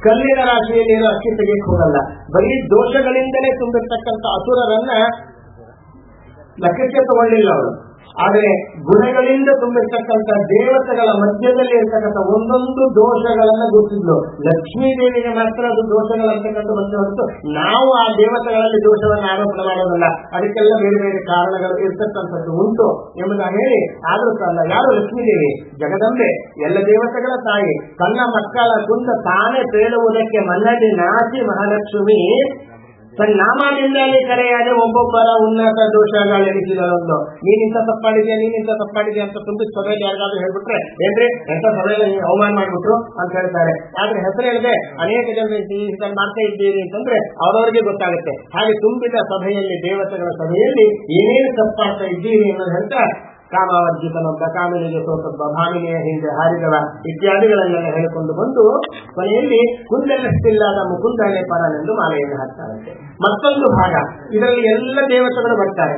A: ಕಲ್ಲಿನ ರಾಶಿಯಲ್ಲಿ ಏನೋ ಅಕ್ಕಿ ತೆಗೆಯಕ್ಕೆ ಹೋಗಲ್ಲ ಬರೀ ದೋಷಗಳಿಂದಲೇ ತುಂಬಿರ್ತಕ್ಕಂಥ ಅಸುರರನ್ನ ಲೆಕ್ಕಕ್ಕೆ ತಗೊಳ್ಳಿಲ್ಲ ಅವರು ಆದರೆ ಗುಣಗಳಿಂದ ತುಂಬಿರ್ತಕ್ಕಂಥ ದೇವತೆಗಳ ಮಧ್ಯದಲ್ಲಿ ಇರ್ತಕ್ಕಂಥ ಒಂದೊಂದು ದೋಷಗಳನ್ನ ಗುರುತಿದ್ಲು ಲಕ್ಷ್ಮೀ ದೇವಿಗೆ ಮಾತ್ರ ಅದು ದೋಷಗಳಂತಕ್ಕಂಥ ಬಂದು ಹೊರತು ನಾವು ಆ ದೇವತೆಗಳಲ್ಲಿ ದೋಷವನ್ನು ಆರೋಪಣೆ ಮಾಡೋದಲ್ಲ ಅದಕ್ಕೆಲ್ಲ ಬೇರೆ ಬೇರೆ ಕಾರಣಗಳು ಇರ್ತಕ್ಕಂಥದ್ದು ಉಂಟು ಎಂಬುದಾಗಿ ಹೇಳಿ ಆದ್ರೂ ಅಲ್ಲ ಯಾರು ಲಕ್ಷ್ಮೀ ದೇವಿ ಜಗದಂಬೆ ಎಲ್ಲ ದೇವತೆಗಳ ತಾಯಿ ತನ್ನ ಮಕ್ಕಳ ಕುಂದ ತಾನೇ ಪೇಳುವುದಕ್ಕೆ ಮನ್ನದಿ ನಾಚಿ ಮಹಾಲಕ್ಷ್ಮಿ ತನ್ನ ನಾಮದಿಂದಲೇ ಕರೆಯಾದೆ ಒಬ್ಬೊಬ್ಬರ ಉನ್ನತ ದೋಷಗಳೆನಿಸಿದರೊಂದು ನೀನಿಂತ ತಪ್ಪಾಡಿದ್ಯಾ ನೀನಿಂತ ತಪ್ಪಾಡಿದ್ಯಾ ಅಂತ ತುಂಬಿ ಸಭೆಯಲ್ಲಿ ಯಾರಿಗಾದ್ರೂ ಹೇಳ್ಬಿಟ್ರೆ ಏನ್ರಿ ಎಂತ ಸಭೆಯಲ್ಲಿ ನೀವು ಅವಮಾನ ಮಾಡ್ಬಿಟ್ರು ಅಂತ ಹೇಳ್ತಾರೆ ಆದ್ರೆ ಹೆಸರು ಹೇಳಿದೆ ಅನೇಕ ಜನರು ಈ ಇದನ್ನ ಮಾಡ್ತಾ ಇದ್ದೀರಿ ಅಂತಂದ್ರೆ ಅವರವರಿಗೆ ಗೊತ್ತಾಗುತ್ತೆ ಹಾಗೆ ತುಂಬಿದ ಸಭೆಯಲ್ಲಿ ದೇವತೆಗಳ ಸಭೆಯಲ್ಲಿ ಏನೇನು ತಪ್ಪಾಡ್ತಾ ಇದ್ದೀರಿ ಅನ್ನೋದು ಹೇಳ್ತಾ ಕಾಮಾವರ್ಜಿತನೊಬ್ಬ ಕಾಮಿನಿಗೆ ಸೋತೊಬ್ಬ ಭಾಮಿನಿಯ ಹಿಂದೆ ಹಾರಿದವ ಇತ್ಯಾದಿಗಳನ್ನೆಲ್ಲ ಹೇಳಿಕೊಂಡು ಬಂದು ಕೊನೆಯಲ್ಲಿ ಕುಂದನಷ್ಟಿಲ್ಲದ ಮುಕುಂದನೇ ಪರನೆಂದು ಮಾಲೆಯನ್ನು ಹಾಕ್ತಾರಂತೆ ಮತ್ತೊಂದು ಭಾಗ ಇದರಲ್ಲಿ ಎಲ್ಲ ದೇವತೆಗಳು ಬರ್ತಾರೆ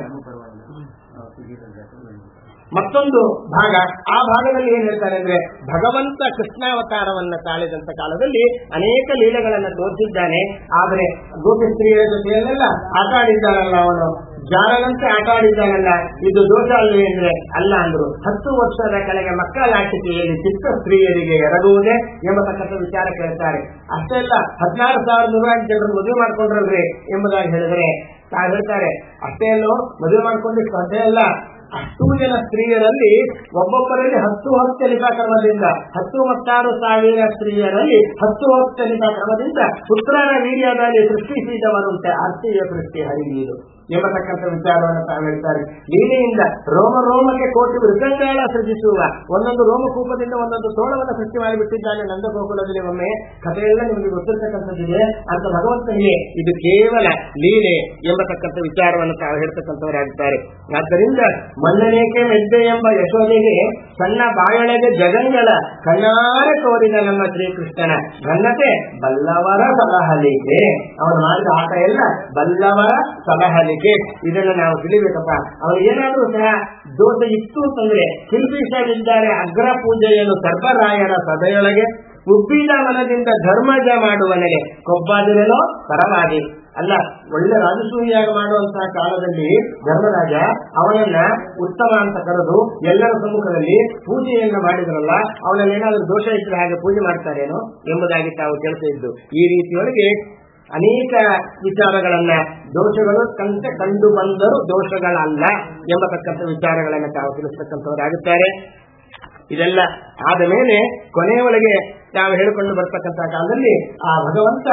A: ಮತ್ತೊಂದು ಭಾಗ ಆ ಭಾಗದಲ್ಲಿ ಏನ್ ಹೇಳ್ತಾರೆ ಅಂದ್ರೆ ಭಗವಂತ ಕೃಷ್ಣಾವತಾರವನ್ನ ತಾಳಿದಂತ ಕಾಲದಲ್ಲಿ ಅನೇಕ ಲೀಲೆಗಳನ್ನ ತೋರಿಸಿದ್ದಾನೆ ಆದರೆ ಗೋಪಿ ಸ್ತ್ರೀಯರ ಜೊತೆಯಲ್ಲೆಲ್ಲ ಆಟ ಆಡಿದ್ದಾನಲ್ಲ ಅವನು ಜಾರದಂತೆ ಆಟ ಆಡಿದ್ದಾನಲ್ಲ ಇದು ದೋಷ ಅಲ್ವೇ ಅಂದ್ರೆ ಅಲ್ಲ ಅಂದ್ರು ಹತ್ತು ವರ್ಷದ ಕೆಳಗೆ ಮಕ್ಕಳ ಆಟಿಕೆಯಲ್ಲಿ ಚಿಕ್ಕ ಸ್ತ್ರೀಯರಿಗೆ ಎರಗುವುದೇ ಎಂಬತಕ್ಕಂಥ ವಿಚಾರ ಕೇಳ್ತಾರೆ ಅಷ್ಟೇ ಅಲ್ಲ ಹದಿನಾರು ಸಾವಿರದ ನೂರಾರು ಜನರು ಮದುವೆ ಮಾಡ್ಕೊಂಡ್ರಲ್ರಿ ಎಂಬುದಾಗಿ ಹೇಳಿದ್ರೆ ತಾವು ಹೇಳ್ತಾರೆ ಅಷ್ಟೇ ಅಲ್ಲೋ ಮದುವೆ ಮಾಡ್ಕೊಂಡಿಷ್ಟು ಅಷ್ಟೇ ಅಲ್ಲ ಅಷ್ಟು ಜನ ಸ್ತ್ರೀಯರಲ್ಲಿ ಒಬ್ಬೊಬ್ಬರಲ್ಲಿ ಹತ್ತು ಹತ್ತಲಿಕಾ ಕ್ರಮದಿಂದ ಹತ್ತು ಮತ್ತಾರು ಸಾವಿರ ಸ್ತ್ರೀಯರಲ್ಲಿ ಹತ್ತು ಹತ್ತಲಿಕಾ ಕ್ರಮದಿಂದ ಪುತ್ರನ ವೀರ್ಯದಲ್ಲಿ ಸೃಷ್ಟಿಸಿದವರುಂಟೆ ಅರ್ಥೀಯ ಸೃಷ್ಟಿ ಹರಿದೀರು ಎಂಬತಕ್ಕಂಥ ವಿಚಾರವನ್ನು ತಾವು ಹೇಳ್ತಾರೆ ಲೀಲೆಯಿಂದ ರೋಮ ರೋಮಕ್ಕೆ ಕೋಟಿ ಮೃಗಂಗಾಳ ಸೃಜಿಸುವ ಒಂದೊಂದು ರೋಮಕೂಪದಿಂದ ಒಂದೊಂದು ತೋಳವನ್ನು ಸೃಷ್ಟಿ ಮಾಡಿಬಿಟ್ಟಿದ್ದಾನೆ ನಂದಗೋಕುಲದಲ್ಲಿ ಒಮ್ಮೆ ಕಥೆಯೆಲ್ಲ ನಿಮಗೆ ಗೊತ್ತಿರ್ತಕ್ಕಂಥದ್ದಿದೆ ಅಂತ ಭಗವಂತನಿಗೆ ಇದು ಕೇವಲ ಲೀಲೆ ಎಂಬತಕ್ಕಂಥ ವಿಚಾರವನ್ನು ತಾವು ಹೇಳ್ತಕ್ಕಂಥವರಾಗುತ್ತಾರೆ ಆದ್ದರಿಂದ ಮನ್ನನೇಕೆ ಮೆದ್ದೆ ಎಂಬ ಯಶೋದೆಗೆ ಸಣ್ಣ ಬಾಯೊಳಗೆ ಜಗಂಗಳ ಕಣ್ಣಾರೆ ತೋರಿದ ನಮ್ಮ ಶ್ರೀಕೃಷ್ಣನ ಘನತೆ ಬಲ್ಲವರ ಸಲಹಲಿಕೆ ಅವನು ಮಾಡಿದ ಆಟ ಎಲ್ಲ ಬಲ್ಲವರ ಸಲಹಲಿಕೆ ಇದನ್ನು ನಾವು ತಿಳಿಬೇಕಪ್ಪ ಅವನು ಏನಾದ್ರೂ ಸಹ ದೋಷ ಇತ್ತು ಅಂತಂದ್ರೆ ಶಿಲ್ಪಿಸಲಿದ್ದಾರೆ ಅಗ್ರ ಪೂಜೆಯನ್ನು ಸರ್ವರಾಯರ ಸಭೆಯೊಳಗೆ ಉಬ್ಬಿದ ಮನದಿಂದ ಧರ್ಮಜ ಮಾಡುವನೆಗೆ ಕೊಬ್ಬಾದಿರೇನೋ ಪರವಾಗಿ ಅಲ್ಲ ಒಳ್ಳೆ ರಾಜಸೂಯಾಗ ಮಾಡುವಂತಹ ಕಾಲದಲ್ಲಿ ಧರ್ಮರಾಜ ಅವನನ್ನ ಉತ್ತಮ ಅಂತ ಕರೆದು ಎಲ್ಲರ ಸಮ್ಮುಖದಲ್ಲಿ ಪೂಜೆಯನ್ನ ಮಾಡಿದ್ರಲ್ಲ ಅವನಲ್ಲಿ ಏನಾದ್ರೂ ದೋಷ ಇದ್ರೆ ಹಾಗೆ ಪೂಜೆ ಮಾಡ್ತಾರೇನೋ ಎಂಬುದಾಗಿ ತಾವು ಕೇಳ್ತಾ ಇದ್ದು ಈ ರೀತಿಯೊಳಗೆ ಅನೇಕ ವಿಚಾರಗಳನ್ನ ದೋಷಗಳು ಕಂತೆ ಕಂಡು ಬಂದರೂ ದೋಷಗಳಲ್ಲ ಎಂಬತಕ್ಕಂಥ ವಿಚಾರಗಳನ್ನ ತಾವು ತಿಳಿಸ್ತಕ್ಕಂಥವರಾಗುತ್ತಾರೆ ಇದೆಲ್ಲ ಆದ ಮೇಲೆ ಕೊನೆಯ ಒಳಗೆ ನಾವು ಹೇಳಿಕೊಂಡು ಬರ್ತಕ್ಕಂಥ ಕಾಲದಲ್ಲಿ ಆ ಭಗವಂತ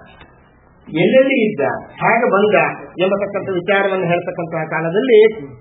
A: ಎಲ್ಲೆಲ್ಲಿ ಇದ್ದ ಹೇಗೆ ಬಂದ ಎಂಬತಕ್ಕಂಥ ವಿಚಾರವನ್ನು ಹೇಳ್ತಕ್ಕಂತಹ ಕಾಲದಲ್ಲಿ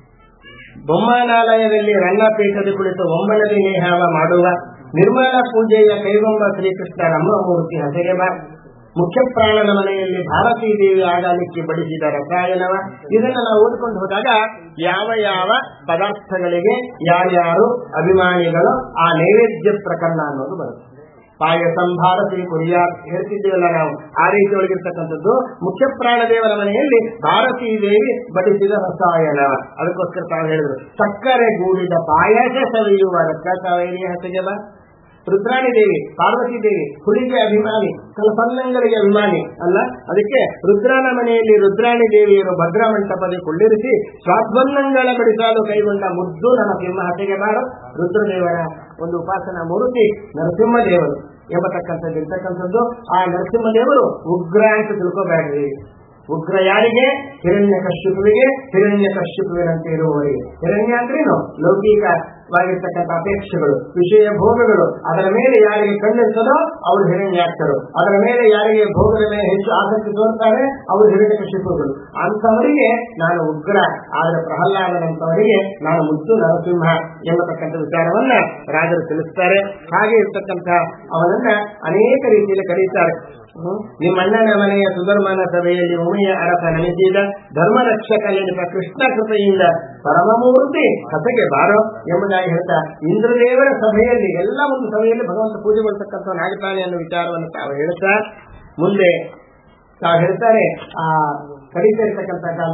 A: ಬೊಮ್ಮನಾಲಯದಲ್ಲಿ ರಂಗಪೀಠದ ಕುಳಿತು ಒಂಬಳದಿ ನೇಹಾವ ಮಾಡುವ ನಿರ್ಮಲ ಪೂಜೆಯ ಕೈಗೊಂಬ ಶ್ರೀಕೃಷ್ಣ ರಮ್ಮಮೂರ್ತಿ ಹಸೆಗೆವ ಮುಖ್ಯ ಪ್ರಾಣನ ಮನೆಯಲ್ಲಿ ಭಾರತೀ ದೇವಿ ಆಡಲಿಕ್ಕೆ ಬಡಿಸಿದ ರಸಾಯನವ ಇದನ್ನ ನಾವು ಓದ್ಕೊಂಡು ಹೋದಾಗ ಯಾವ ಯಾವ ಪದಾರ್ಥಗಳಿಗೆ ಯಾರ್ಯಾರು ಅಭಿಮಾನಿಗಳು ಆ ನೈವೇದ್ಯ ಪ್ರಕರಣ ಅನ್ನೋದು ಬರುತ್ತೆ ಪಾಯಸಂ ಭಾರತಿ ಕುರಿಯ ಹೇಳ್ತಿದ್ದೀವಲ್ಲ ನಾವು ಆ ರೀತಿ ಒಳಗಿರ್ತಕ್ಕಂಥದ್ದು ಮುಖ್ಯ ಪ್ರಾಣದೇವರ ಮನೆಯಲ್ಲಿ ಭಾರತೀ ದೇವಿ ಬಡಿಸಿದ ರಸಾಯನ ಅದಕ್ಕೋಸ್ಕರ ತಾವು ಹೇಳಿದ್ರು ಸಕ್ಕರೆ ಗೂಡಿದ ಪಾಯಸ ಸವಿಯುವ ರಕ್ಕ ಕಾವೇರಿ ಹಸಗೆಲ್ಲ ರುದ್ರಾಣಿ ದೇವಿ ಪಾರ್ವತಿ ದೇವಿ ಹುಲಿಗೆ ಅಭಿಮಾನಿ ಕಲ್ಪನ್ನಂಗಳಿಗೆ ಅಭಿಮಾನಿ ಅಲ್ಲ ಅದಕ್ಕೆ ರುದ್ರನ ಮನೆಯಲ್ಲಿ ರುದ್ರಾಣಿ ದೇವಿಯರು ಭದ್ರಾ ಮಂಟಪದ ಕೊಳ್ಳಿರಿಸಿ ಸ್ವಾಧ್ವನ್ನಂಗಳ ಬಡಿಸಲು ಕೈಗೊಂಡ ಮುದ್ದು ನರಸಿಂಹ ಹತೆಗೆ ಬಾರ ರುದ್ರದೇವರ ಒಂದು ಉಪಾಸನಾ ಮೂರ್ತಿ ನರಸಿಂಹ ದೇವರು ಎಂಬತಕ್ಕಂಥದ್ದು ಇರ್ತಕ್ಕಂಥದ್ದು ಆ ನರಸಿಂಹ ದೇವರು ಉಗ್ರ ಅಂತ ತಿಳ್ಕೋಬೇಡ್ರಿ ಉಗ್ರ ಯಾರಿಗೆ ಹಿರಣ್ಯ ಕಶ್ಯಪುವಿಗೆ ಹಿರಣ್ಯ ಕಶ್ಯಪುವಿನಂತೆ ಇರುವವರಿಗೆ ಹಿರಣ್ಯ ಅಂದ್ರೇನು ಲೌಕಿಕವಾಗಿರ್ತಕ್ಕಂಥ ಅಪೇಕ್ಷೆಗಳು ವಿಷಯ ಭೋಗಗಳು ಅದರ ಮೇಲೆ ಯಾರಿಗೆ ಕಣ್ಣಿರ್ತದೋ ಅವರು ಹಿರಣ್ಯಾಕ್ಷರು ಅದರ ಮೇಲೆ ಯಾರಿಗೆ ಭೋಗದ ಮೇಲೆ ಹೆಚ್ಚು ಆಸಕ್ತಿ ತೋರ್ತಾರೆ ಅವರು ಹಿರಣ್ಯ ಕಶ್ಯಪುಗಳು ಅಂತವರಿಗೆ ನಾನು ಉಗ್ರ ಆದರೆ ಪ್ರಹ್ಲಾದನಂತವರಿಗೆ ನಾನು ಮುದ್ದು ನರಸಿಂಹ ಎಂಬತಕ್ಕಂಥ ವಿಚಾರವನ್ನ ರಾಜರು ತಿಳಿಸ್ತಾರೆ ಹಾಗೆ ಇರ್ತಕ್ಕಂಥ ಅವನನ್ನ ಅನೇಕ ರೀತಿಯಲ್ಲಿ ಕರೀತಾರೆ ನಿಮ್ಮಣ್ಣನ ಮನೆಯ ಸುಧರ್ಮನ ಸಭೆಯಲ್ಲಿ ಉಮೆಯ ಅರಸ ನೆನೆಸಿದ ಧರ್ಮ ರಕ್ಷಕ ಎನ್ನುವ ಕೃಷ್ಣ ಕೃಪೆಯಿಂದ ಪರಮಮೂರ್ತಿ ಕಥೆಗೆ ಬಾರೋ ಎಂಬುದಾಗಿ ಹೇಳ್ತಾ ಇಂದ್ರದೇವರ ಸಭೆಯಲ್ಲಿ ಎಲ್ಲ ಒಂದು ಸಭೆಯಲ್ಲಿ ಭಗವಂತ ಪೂಜೆ ಮಾಡ್ತಕ್ಕಂಥವನಾಗುತ್ತಾನೆ ಅನ್ನೋ ವಿಚಾರವನ್ನು ತಾವು ಹೇಳ್ತಾ ಮುಂದೆ ತಾವು ಹೇಳ್ತಾರೆ ಆ ಕರೀತಾ ಇರ್ತಕ್ಕಂಥ ಕಾಲದಲ್ಲಿ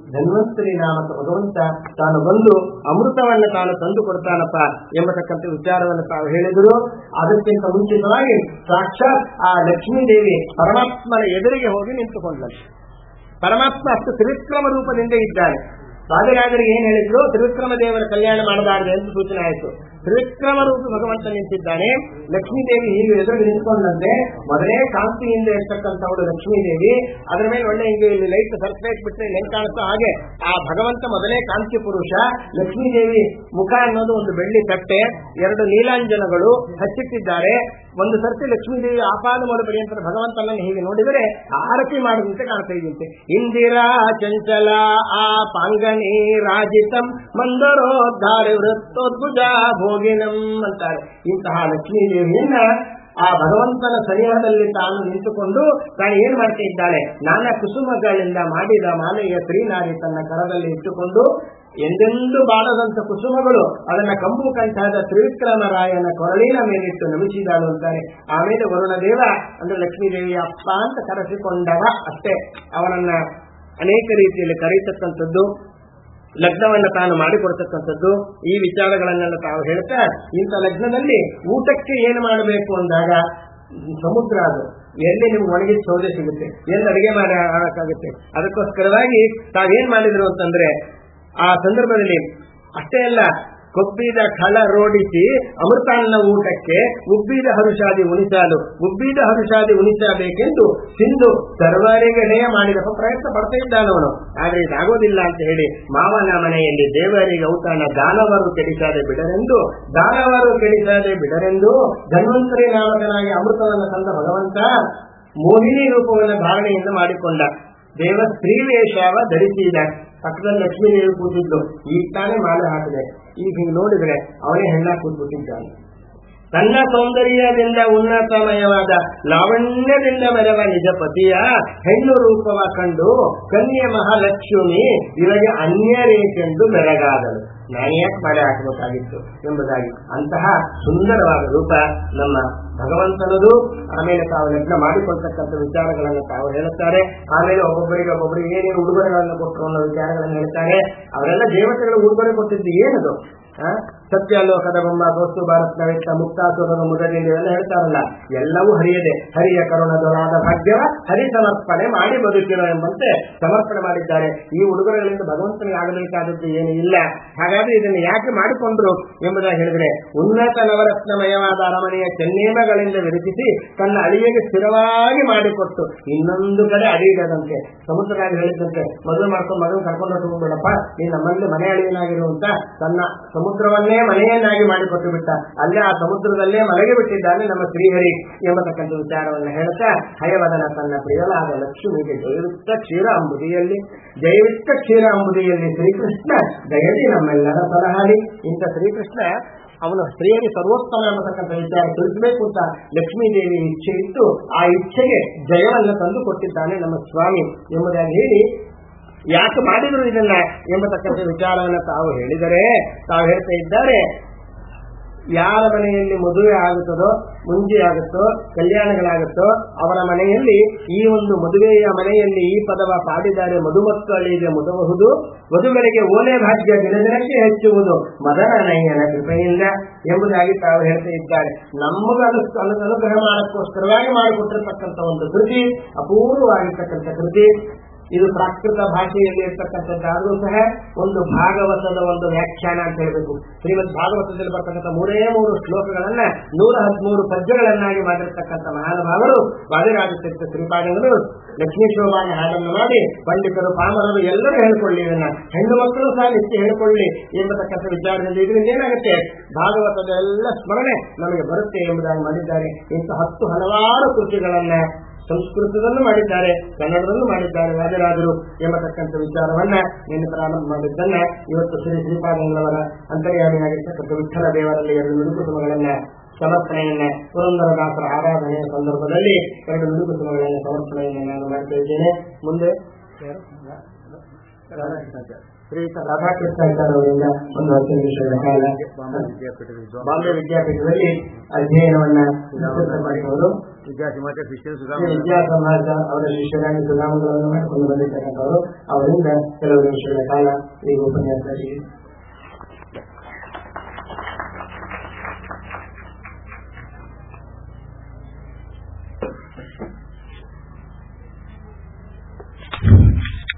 A: ಧನ್ವಂತರಿ ನಾಮಕ ಭಗವಂತ ತಾನು ಬಂದು ಅಮೃತವನ್ನು ತಾನು ತಂದು ಕೊಡ್ತಾನಪ್ಪ ಎಂಬತಕ್ಕಂಥ ವಿಚಾರವನ್ನು ತಾವು ಹೇಳಿದರು ಅದಕ್ಕಿಂತ ಮುಂಚಿತವಾಗಿ ಸಾಕ್ಷಾತ್ ಆ ಲಕ್ಷ್ಮೀ ದೇವಿ ಪರಮಾತ್ಮನ ಎದುರಿಗೆ ಹೋಗಿ ನಿಂತುಕೊಂಡಳು ಪರಮಾತ್ಮ ಅಷ್ಟು ತ್ರಿವಿಕ್ರಮ ರೂಪದಿಂದ ಇದ್ದಾನೆ ರಾಜರಾಜರಿಗೆ ಏನ್ ಹೇಳಿದ್ರು ತ್ರಿವಿಕ್ರಮ ದೇವರ ಕಲ್ಯಾಣ ಮಾಡಬಾರದು ಅಂತ ಸೂಚನೆ ಆಯಿತು ತ್ರಿವಿಕ್ರಮ ರೂಪ ಭಗವಂತ ನಿಂತಿದ್ದಾನೆ ಲಕ್ಷ್ಮೀ ದೇವಿ ಹೀಗೆ ಎದುರು ನಿಂತ್ಕೊಂಡಂತೆ ಮೊದಲೇ ಕಾಂತಿಯಿಂದ ಇರ್ತಕ್ಕಂಥವಳು ಲಕ್ಷ್ಮೀ ದೇವಿ ಅದರ ಮೇಲೆ ಒಳ್ಳೆ ಹಿಂಗೆ ಇಲ್ಲಿ ಲೈಟ್ ಸರ್ಫೇಸ್ ಬಿಟ್ಟರೆ ಹೆಂಗ್ ಕಾಣಿಸ್ತೋ ಹಾಗೆ ಆ ಭಗವಂತ ಮೊದಲೇ ಕಾಂತಿ ಪುರುಷ ಲಕ್ಷ್ಮೀ ದೇವಿ ಮುಖ ಅನ್ನೋದು ಒಂದು ಬೆಳ್ಳಿ ತಟ್ಟೆ ಎರಡು ನೀಲಾಂಜನಗಳು ಹಚ್ಚಿಟ್ಟಿದ್ದಾರೆ ಒಂದು ಸರ್ತಿ ಲಕ್ಷ್ಮೀ ದೇವಿ ಆಪಾದ ಮಾಡಬೇಡಿ ಅಂತ ಭಗವಂತನನ್ನು ಹೀಗೆ ನೋಡಿದರೆ ಆರತಿ ಮಾಡುವಂತೆ ಕಾಣ್ತಾ ಇದೆಯಂತೆ ಇಂದಿರಾ ಚಂಚಲ ಆ ಪಾಂಗಣಿ ರಾಜಿತಂ ಮಂದರೋದ್ಧಾರ ವೃತ್ತೋದ್ಭುಜ ಭೋಗಿನಂ ಅಂತಾರೆ ಇಂತಹ ಲಕ್ಷ್ಮೀ ದೇವಿಯನ್ನ ಆ ಭಗವಂತನ ಸನಿಹದಲ್ಲಿ ತಾನು ನಿಂತುಕೊಂಡು ತಾನು ಏನ್ ಮಾಡ್ತಾ ಇದ್ದಾಳೆ ನಾನಾ ಕುಸುಮಗಳಿಂದ ಮಾಡಿದ ಮಾಲೆಯ ಶ್ರೀನಾರಿ ತನ್ನ ಕರದಲ್ಲಿ ಇಟ್ಟುಕೊಂಡು ಎಂದೆಂದೂ ಬಾಳದಂತ ಕುಸುಮಗಳು ಅದನ್ನ ಕಂಬು ಕಂಠಾದ ತ್ರಿವಿಕ್ರಮರಾಯನ ಕೊರಳಿನ ಮೇಲಿಟ್ಟು ನಮಿಸಿದಾಳು ಅಂತಾರೆ ಆಮೇಲೆ ವರುಣ ದೇವ ಅಂದ್ರೆ ಲಕ್ಷ್ಮೀ ದೇವಿ ಅಪ್ಪ ಅಂತ ಕರೆಸಿಕೊಂಡವ ಅಷ್ಟೇ ಅವನನ್ನ ಅನೇಕ ರೀತಿಯಲ್ಲಿ ಕರೀತಕ್ಕಂಥದ್ದು ಲಗ್ನವನ್ನ ತಾನು ಮಾಡಿಕೊಡ್ತಕ್ಕಂಥದ್ದು ಈ ವಿಚಾರಗಳನ್ನೆಲ್ಲ ತಾವು ಹೇಳ್ತಾ ಇಂಥ ಲಗ್ನದಲ್ಲಿ ಊಟಕ್ಕೆ ಏನು ಮಾಡಬೇಕು ಅಂದಾಗ ಸಮುದ್ರ ಅದು ಎಲ್ಲಿ ನಿಮ್ಗೆ ಒಣಗಿದ ಸೌದೆ ಸಿಗುತ್ತೆ ಎಲ್ಲಿ ಅಡಿಗೆ ಮಾಡಿ ಆಡಕ್ಕಾಗುತ್ತೆ ಅದಕ್ಕೋಸ್ಕರವಾಗಿ ತಾವೇನ್ ಮಾಡಿದ್ರು ಅಂತಂದ್ರೆ ಆ ಸಂದರ್ಭದಲ್ಲಿ ಅಷ್ಟೇ ಅಲ್ಲ ಕೊಬ್ಬಿದ ಖಳ ರೋಡಿಸಿ ಅಮೃತಾನ್ನ ಊಟಕ್ಕೆ ಉಬ್ಬಿದ ಹರುಷಾದಿ ಉಣಿಸಾಲು ಉಬ್ಬಿದ ಹರುಷಾದಿ ಉಣಿಸಬೇಕೆಂದು ಸಿಂಧು ಸರ್ವರಿಗಡೆ ಮಾಡಿದ ಪ್ರಯತ್ನ ಪಡ್ತಾ ಇದ್ದಾನವನು ಆದ್ರೆ ಇದಾಗೋದಿಲ್ಲ ಅಂತ ಹೇಳಿ ಮಾವನ ಮನೆಯಲ್ಲಿ ದೇವರಿಗೆ ಔತಣ ದಾನವರು ಕೆಡಿಸದೆ ಬಿಡರೆಂದು ದಾನವರು ಕೆಡಿಸದೆ ಬಿಡರೆಂದು ಧನ್ವಂತರಿ ನಾಮಕನಾಗಿ ಅಮೃತವನ್ನು ತಂದ ಭಗವಂತ ಮೋಹಿನಿ ರೂಪವನ್ನು ಧಾರಣೆಯಿಂದ ಮಾಡಿಕೊಂಡ ದೇವ ಸ್ತ್ರೀ ವೇಷವ ಧರಿಸಿದ ಪಕ್ಕದಲ್ಲಿ ಲಕ್ಷ್ಮೀ ದೇವಿ ಕೂತಿದ್ದು ಈಗ ತಾನೇ ಮಾಲೆ ಹಾಕಿದೆ ಈಗ ಹಿಂಗೆ ನೋಡಿದ್ರೆ ಅವನೇ ಹೆಣ್ಣ ಕೂತ್ಬಿಟ್ಟಿದ್ದಾನೆ ತನ್ನ ಸೌಂದರ್ಯದಿಂದ ಉನ್ನತಮಯವಾದ ಲಾವಣ್ಯದಿಂದ ಮೆರವ ನಿಜ ಪತಿಯ ಹೆಣ್ಣು ರೂಪವ ಕಂಡು ಕನ್ಯೆ ಮಹಾಲಕ್ಷ್ಮಿ ಇವರಿಗೆ ಅನ್ಯರೇಕೆಂದು ಬೆರಗಾದಳು ನಾನು ಯಾಕೆ ಮಾಲೆ ಹಾಕಬೇಕಾಗಿತ್ತು ಎಂಬುದಾಗಿ ಅಂತಹ ಸುಂದರವಾದ ರೂಪ ನಮ್ಮ ಭಗವಂತನದು ಆಮೇಲೆ ತಾವು ಲಗ್ನ ಮಾಡಿಕೊಳ್ತಕ್ಕಂಥ ವಿಚಾರಗಳನ್ನು ತಾವು ಹೇಳುತ್ತಾರೆ ಆಮೇಲೆ ಒಬ್ಬೊಬ್ಬರಿಗೆ ಒಬ್ಬೊಬ್ಬರಿಗೆ ಏನೇನು ಉಡುಗೊರೆಗಳನ್ನು ಕೊಟ್ಟರು ಅನ್ನೋ ವಿಚಾರಗಳನ್ನು ಹೇಳ್ತಾರೆ ಅವರೆಲ್ಲ ದೇವತೆಗಳು ಉಡುಗೊರೆ ಕೊಟ್ಟಿದ್ದು ಏನದು ಆ? ಸತ್ಯಲೋಕದ ಬೊಮ್ಮ ಗೋಸ್ತು ಭಾರತ್ ನವಿತ್ತ ಮುಕ್ತಾಸುರದ ಮುದದಿಂದ ಇವೆಲ್ಲ ಹೇಳ್ತಾರಲ್ಲ ಎಲ್ಲವೂ ಹರಿಯದೆ ಹರಿಯ ಕರುಣದೊಳಾದ ಭಾಗ್ಯವ ಹರಿ ಸಮರ್ಪಣೆ ಮಾಡಿ ಬದುಕಿರೋ ಎಂಬಂತೆ ಸಮರ್ಪಣೆ ಮಾಡಿದ್ದಾರೆ ಈ ಉಡುಗೊರೆಗಳಿಂದ ಭಗವಂತನಿಗೆ ಆಗಬೇಕಾದದ್ದು ಏನು ಇಲ್ಲ ಹಾಗಾದ್ರೆ ಇದನ್ನು ಯಾಕೆ ಮಾಡಿಕೊಂಡ್ರು ಎಂಬುದಾಗಿ ಹೇಳಿದ್ರೆ ಉನ್ನತ ನವರತ್ನಮಯವಾದ ಅರಮನೆಯ ಚೆನ್ನೇಮಗಳಿಂದ ವಿರಚಿಸಿ ತನ್ನ ಅಳಿಯಗೆ ಸ್ಥಿರವಾಗಿ ಮಾಡಿಕೊಟ್ಟು ಇನ್ನೊಂದು ಕಡೆ ಅಡಿಯಿಡದಂತೆ ಸಮುದ್ರನಾಗಿ ಹೇಳಿದಂತೆ ಮದುವೆ ಮಾಡ್ಕೊಂಡು ಮಗನ ಕರ್ಕೊಂಡು ಹೋಗ್ಬೇಡಪ್ಪ ನೀನ್ ನಮ್ಮಲ್ಲಿ ಮನೆ ಅಳಿಯನಾಗಿರುವಂತ ತನ್ನ ಸಮುದ್ರವನ್ನೇ ಮನೆಯನ್ನಾಗಿ ಮಾಡಿಕೊಟ್ಟು ಬಿಟ್ಟ ಅಲ್ಲೇ ಆ ಸಮುದ್ರದಲ್ಲೇ ಮಲಗಿ ಬಿಟ್ಟಿದ್ದಾನೆ ನಮ್ಮ ಶ್ರೀಹರಿ ಎಂಬತಕ್ಕಂಥ ವಿಚಾರವನ್ನು ಹೇಳ್ತಾ ಹಯವದನ ತನ್ನ ಪ್ರಿಯಲಾದ ಲಕ್ಷ್ಮಿಗೆ ಜಯವಿತ್ತ ಕ್ಷೀರ ಅಂಬುದಿಯಲ್ಲಿ ಜಯವಿತ್ತ ಕ್ಷೀರ ಅಂಬುದಿಯಲ್ಲಿ ಶ್ರೀಕೃಷ್ಣ ದಯದಿ ನಮ್ಮೆಲ್ಲರ ಸಲಹಾಡಿ ಇಂಥ ಶ್ರೀಕೃಷ್ಣ ಅವನು ಸ್ತ್ರೀಯರಿಗೆ ಸರ್ವೋತ್ತಮ ಎಂಬತಕ್ಕಂಥ ವಿಚಾರ ತಿಳಿಸಬೇಕು ಅಂತ ಲಕ್ಷ್ಮೀ ದೇವಿ ಇಚ್ಛೆ ಇತ್ತು ಆ ಇಚ್ಛೆಗೆ ಜಯವನ್ನು ತಂದು ಕೊಟ್ಟಿದ್ದಾನೆ ನಮ್ಮ ಸ್ವಾಮಿ ಎಂಬುದಾಗಿ ಹೇಳಿ ಯಾಕೆ ಮಾಡಿದ್ರು ಇದನ್ನ ಎಂಬತಕ್ಕಂಥ ವಿಚಾರವನ್ನು ತಾವು ಹೇಳಿದರೆ ತಾವು ಹೇಳ್ತಾ ಇದ್ದಾರೆ ಯಾರ ಮನೆಯಲ್ಲಿ ಮದುವೆ ಆಗುತ್ತದೋ ಮುಂಜಿ ಆಗುತ್ತೋ ಕಲ್ಯಾಣಗಳಾಗುತ್ತೋ ಅವರ ಮನೆಯಲ್ಲಿ ಈ ಒಂದು ಮದುವೆಯ ಮನೆಯಲ್ಲಿ ಈ ಪದವ ಪಾಡಿದ್ದಾರೆ ಮದುಮಕ್ಕಳಿಗೆ ಮುದಬಹುದು ವಧುಗಳಿಗೆ ಓಲೆ ಭಾಗ್ಯ ದಿನದಿನಕ್ಕೆ ಹೆಚ್ಚುವುದು ಮದನನಯ್ಯನ ಕೃಪೆಯಿಂದ ಎಂಬುದಾಗಿ ತಾವು ಹೇಳ್ತಾ ಇದ್ದಾರೆ ನಮಗೆ ಅನು ಅನುಗ್ರಹ ಮಾಡಕ್ಕೋಸ್ಕರವಾಗಿ ಮಾಡಿಕೊಟ್ಟಿರ್ತಕ್ಕಂಥ ಒಂದು ಕೃತಿ ಅಪೂರ್ವವಾಗಿರ್ತಕ್ಕಂಥ ಕೃತಿ ಇದು ಪ್ರಾಕೃತ ಭಾಷೆಯಲ್ಲಿ ಇರ್ತಕ್ಕಂಥದ್ದಾದ್ರೂ ಸಹ ಒಂದು ಭಾಗವತದ ಒಂದು ವ್ಯಾಖ್ಯಾನ ಅಂತ ಹೇಳಬೇಕು ಶ್ರೀಮದ್ ಭಾಗವತದಲ್ಲಿ ಬರ್ತಕ್ಕಂಥ ಮೂರೇ ಮೂರು ಶ್ಲೋಕಗಳನ್ನ ನೂರ ಹದಿಮೂರು ಪದ್ಯಗಳನ್ನಾಗಿ ಮಾಡಿರ್ತಕ್ಕಂಥ ಮಹಾನುಭಾವರು ವಾದಿರಾಜ ತೀರ್ಥ ಶ್ರೀಪಾದಂಗಳು ಲಕ್ಷ್ಮೀ ಶೋಭಾನ ಹಾಡನ್ನು ಮಾಡಿ ಪಂಡಿತರು ಪಾಮರರು ಎಲ್ಲರೂ ಹೇಳ್ಕೊಳ್ಳಿ ಇದನ್ನ ಹೆಣ್ಣು ಮಕ್ಕಳು ಸಹ ನಿತ್ಯ ಹೇಳ್ಕೊಳ್ಳಿ ಎಂಬತಕ್ಕಂಥ ವಿಚಾರದಲ್ಲಿ ಇದರಿಂದ ಏನಾಗುತ್ತೆ ಭಾಗವತದ ಎಲ್ಲ ಸ್ಮರಣೆ ನಮಗೆ ಬರುತ್ತೆ ಎಂಬುದಾಗಿ ಮಾಡಿದ್ದಾರೆ ಇಂಥ ಹತ್ತು ಹಲವಾರು ಕೃತಿಗಳನ್ನ ಸಂಸ್ಕೃತದಲ್ಲೂ ಮಾಡಿದ್ದಾರೆ ಕನ್ನಡದಲ್ಲೂ ಮಾಡಿದ್ದಾರೆ ರಾಜರಾಜರು ಎಂಬತಕ್ಕಂಥ ವಿಚಾರವನ್ನ ನಿನ್ನೆ ಪ್ರಾರಂಭ ಮಾಡಿದ್ದನ್ನ ಇವತ್ತು ಶ್ರೀ ಶ್ರೀಪಾದಂಗಳವರ ಅಂತರ್ಯಾಮಿಯಾಗಿರ್ತಕ್ಕಂಥ ವಿಠಲ ದೇವರಲ್ಲಿ ಎರಡು ನುಡುಕುಟುಂಬಗಳನ್ನ ಸಮರ್ಪಣೆಯನ್ನ ಪುರಂದರದಾಸರ ಆರಾಧನೆಯ ಸಂದರ್ಭದಲ್ಲಿ ಎರಡು ನುಡುಕುಟುಂಬಗಳನ್ನ ಸಮರ್ಪಣೆಯನ್ನು ನಾನು ಮಾಡ್ತಾ ಇದ್ದೇನೆ ಮುಂದೆ ಶ್ರೀಯುತ ರಾಧಾಕೃಷ್ಣಾಚಾರ್ಯ ಅವರಿಂದ ಒಂದು ಹತ್ತು ನಿಮಿಷಗಳ ಕಾಲ ಬಾಂಬೆ ವಿದ್ಯಾಪೀಠದಲ್ಲಿ ಅಧ್ಯಯನವನ್ನ ವಿಸ್ತೃತ ಮಾಡಿದವರು
B: ವಿದ್ಯಾಸಮಾಜ ಶಿಷ್ಯರು
A: ಶ್ರೀ
B: ಸುಧಾಮ
A: ವಿದ್ಯಾ ಸಮಾಜ ಅವರ ಶಿಷ್ಯರಾಗಿ ಸುಧಾಮಗಳನ್ನು ಮಾಡಿಕೊಂಡು ಬಂದಿರ್ತಕ್ಕಂಥವರು ಅವರಿಂದ ಕೆಲವು ನಿಮಿಷಗಳ ಕಾಲ ಈ ಉಪನ್ಯಾಸ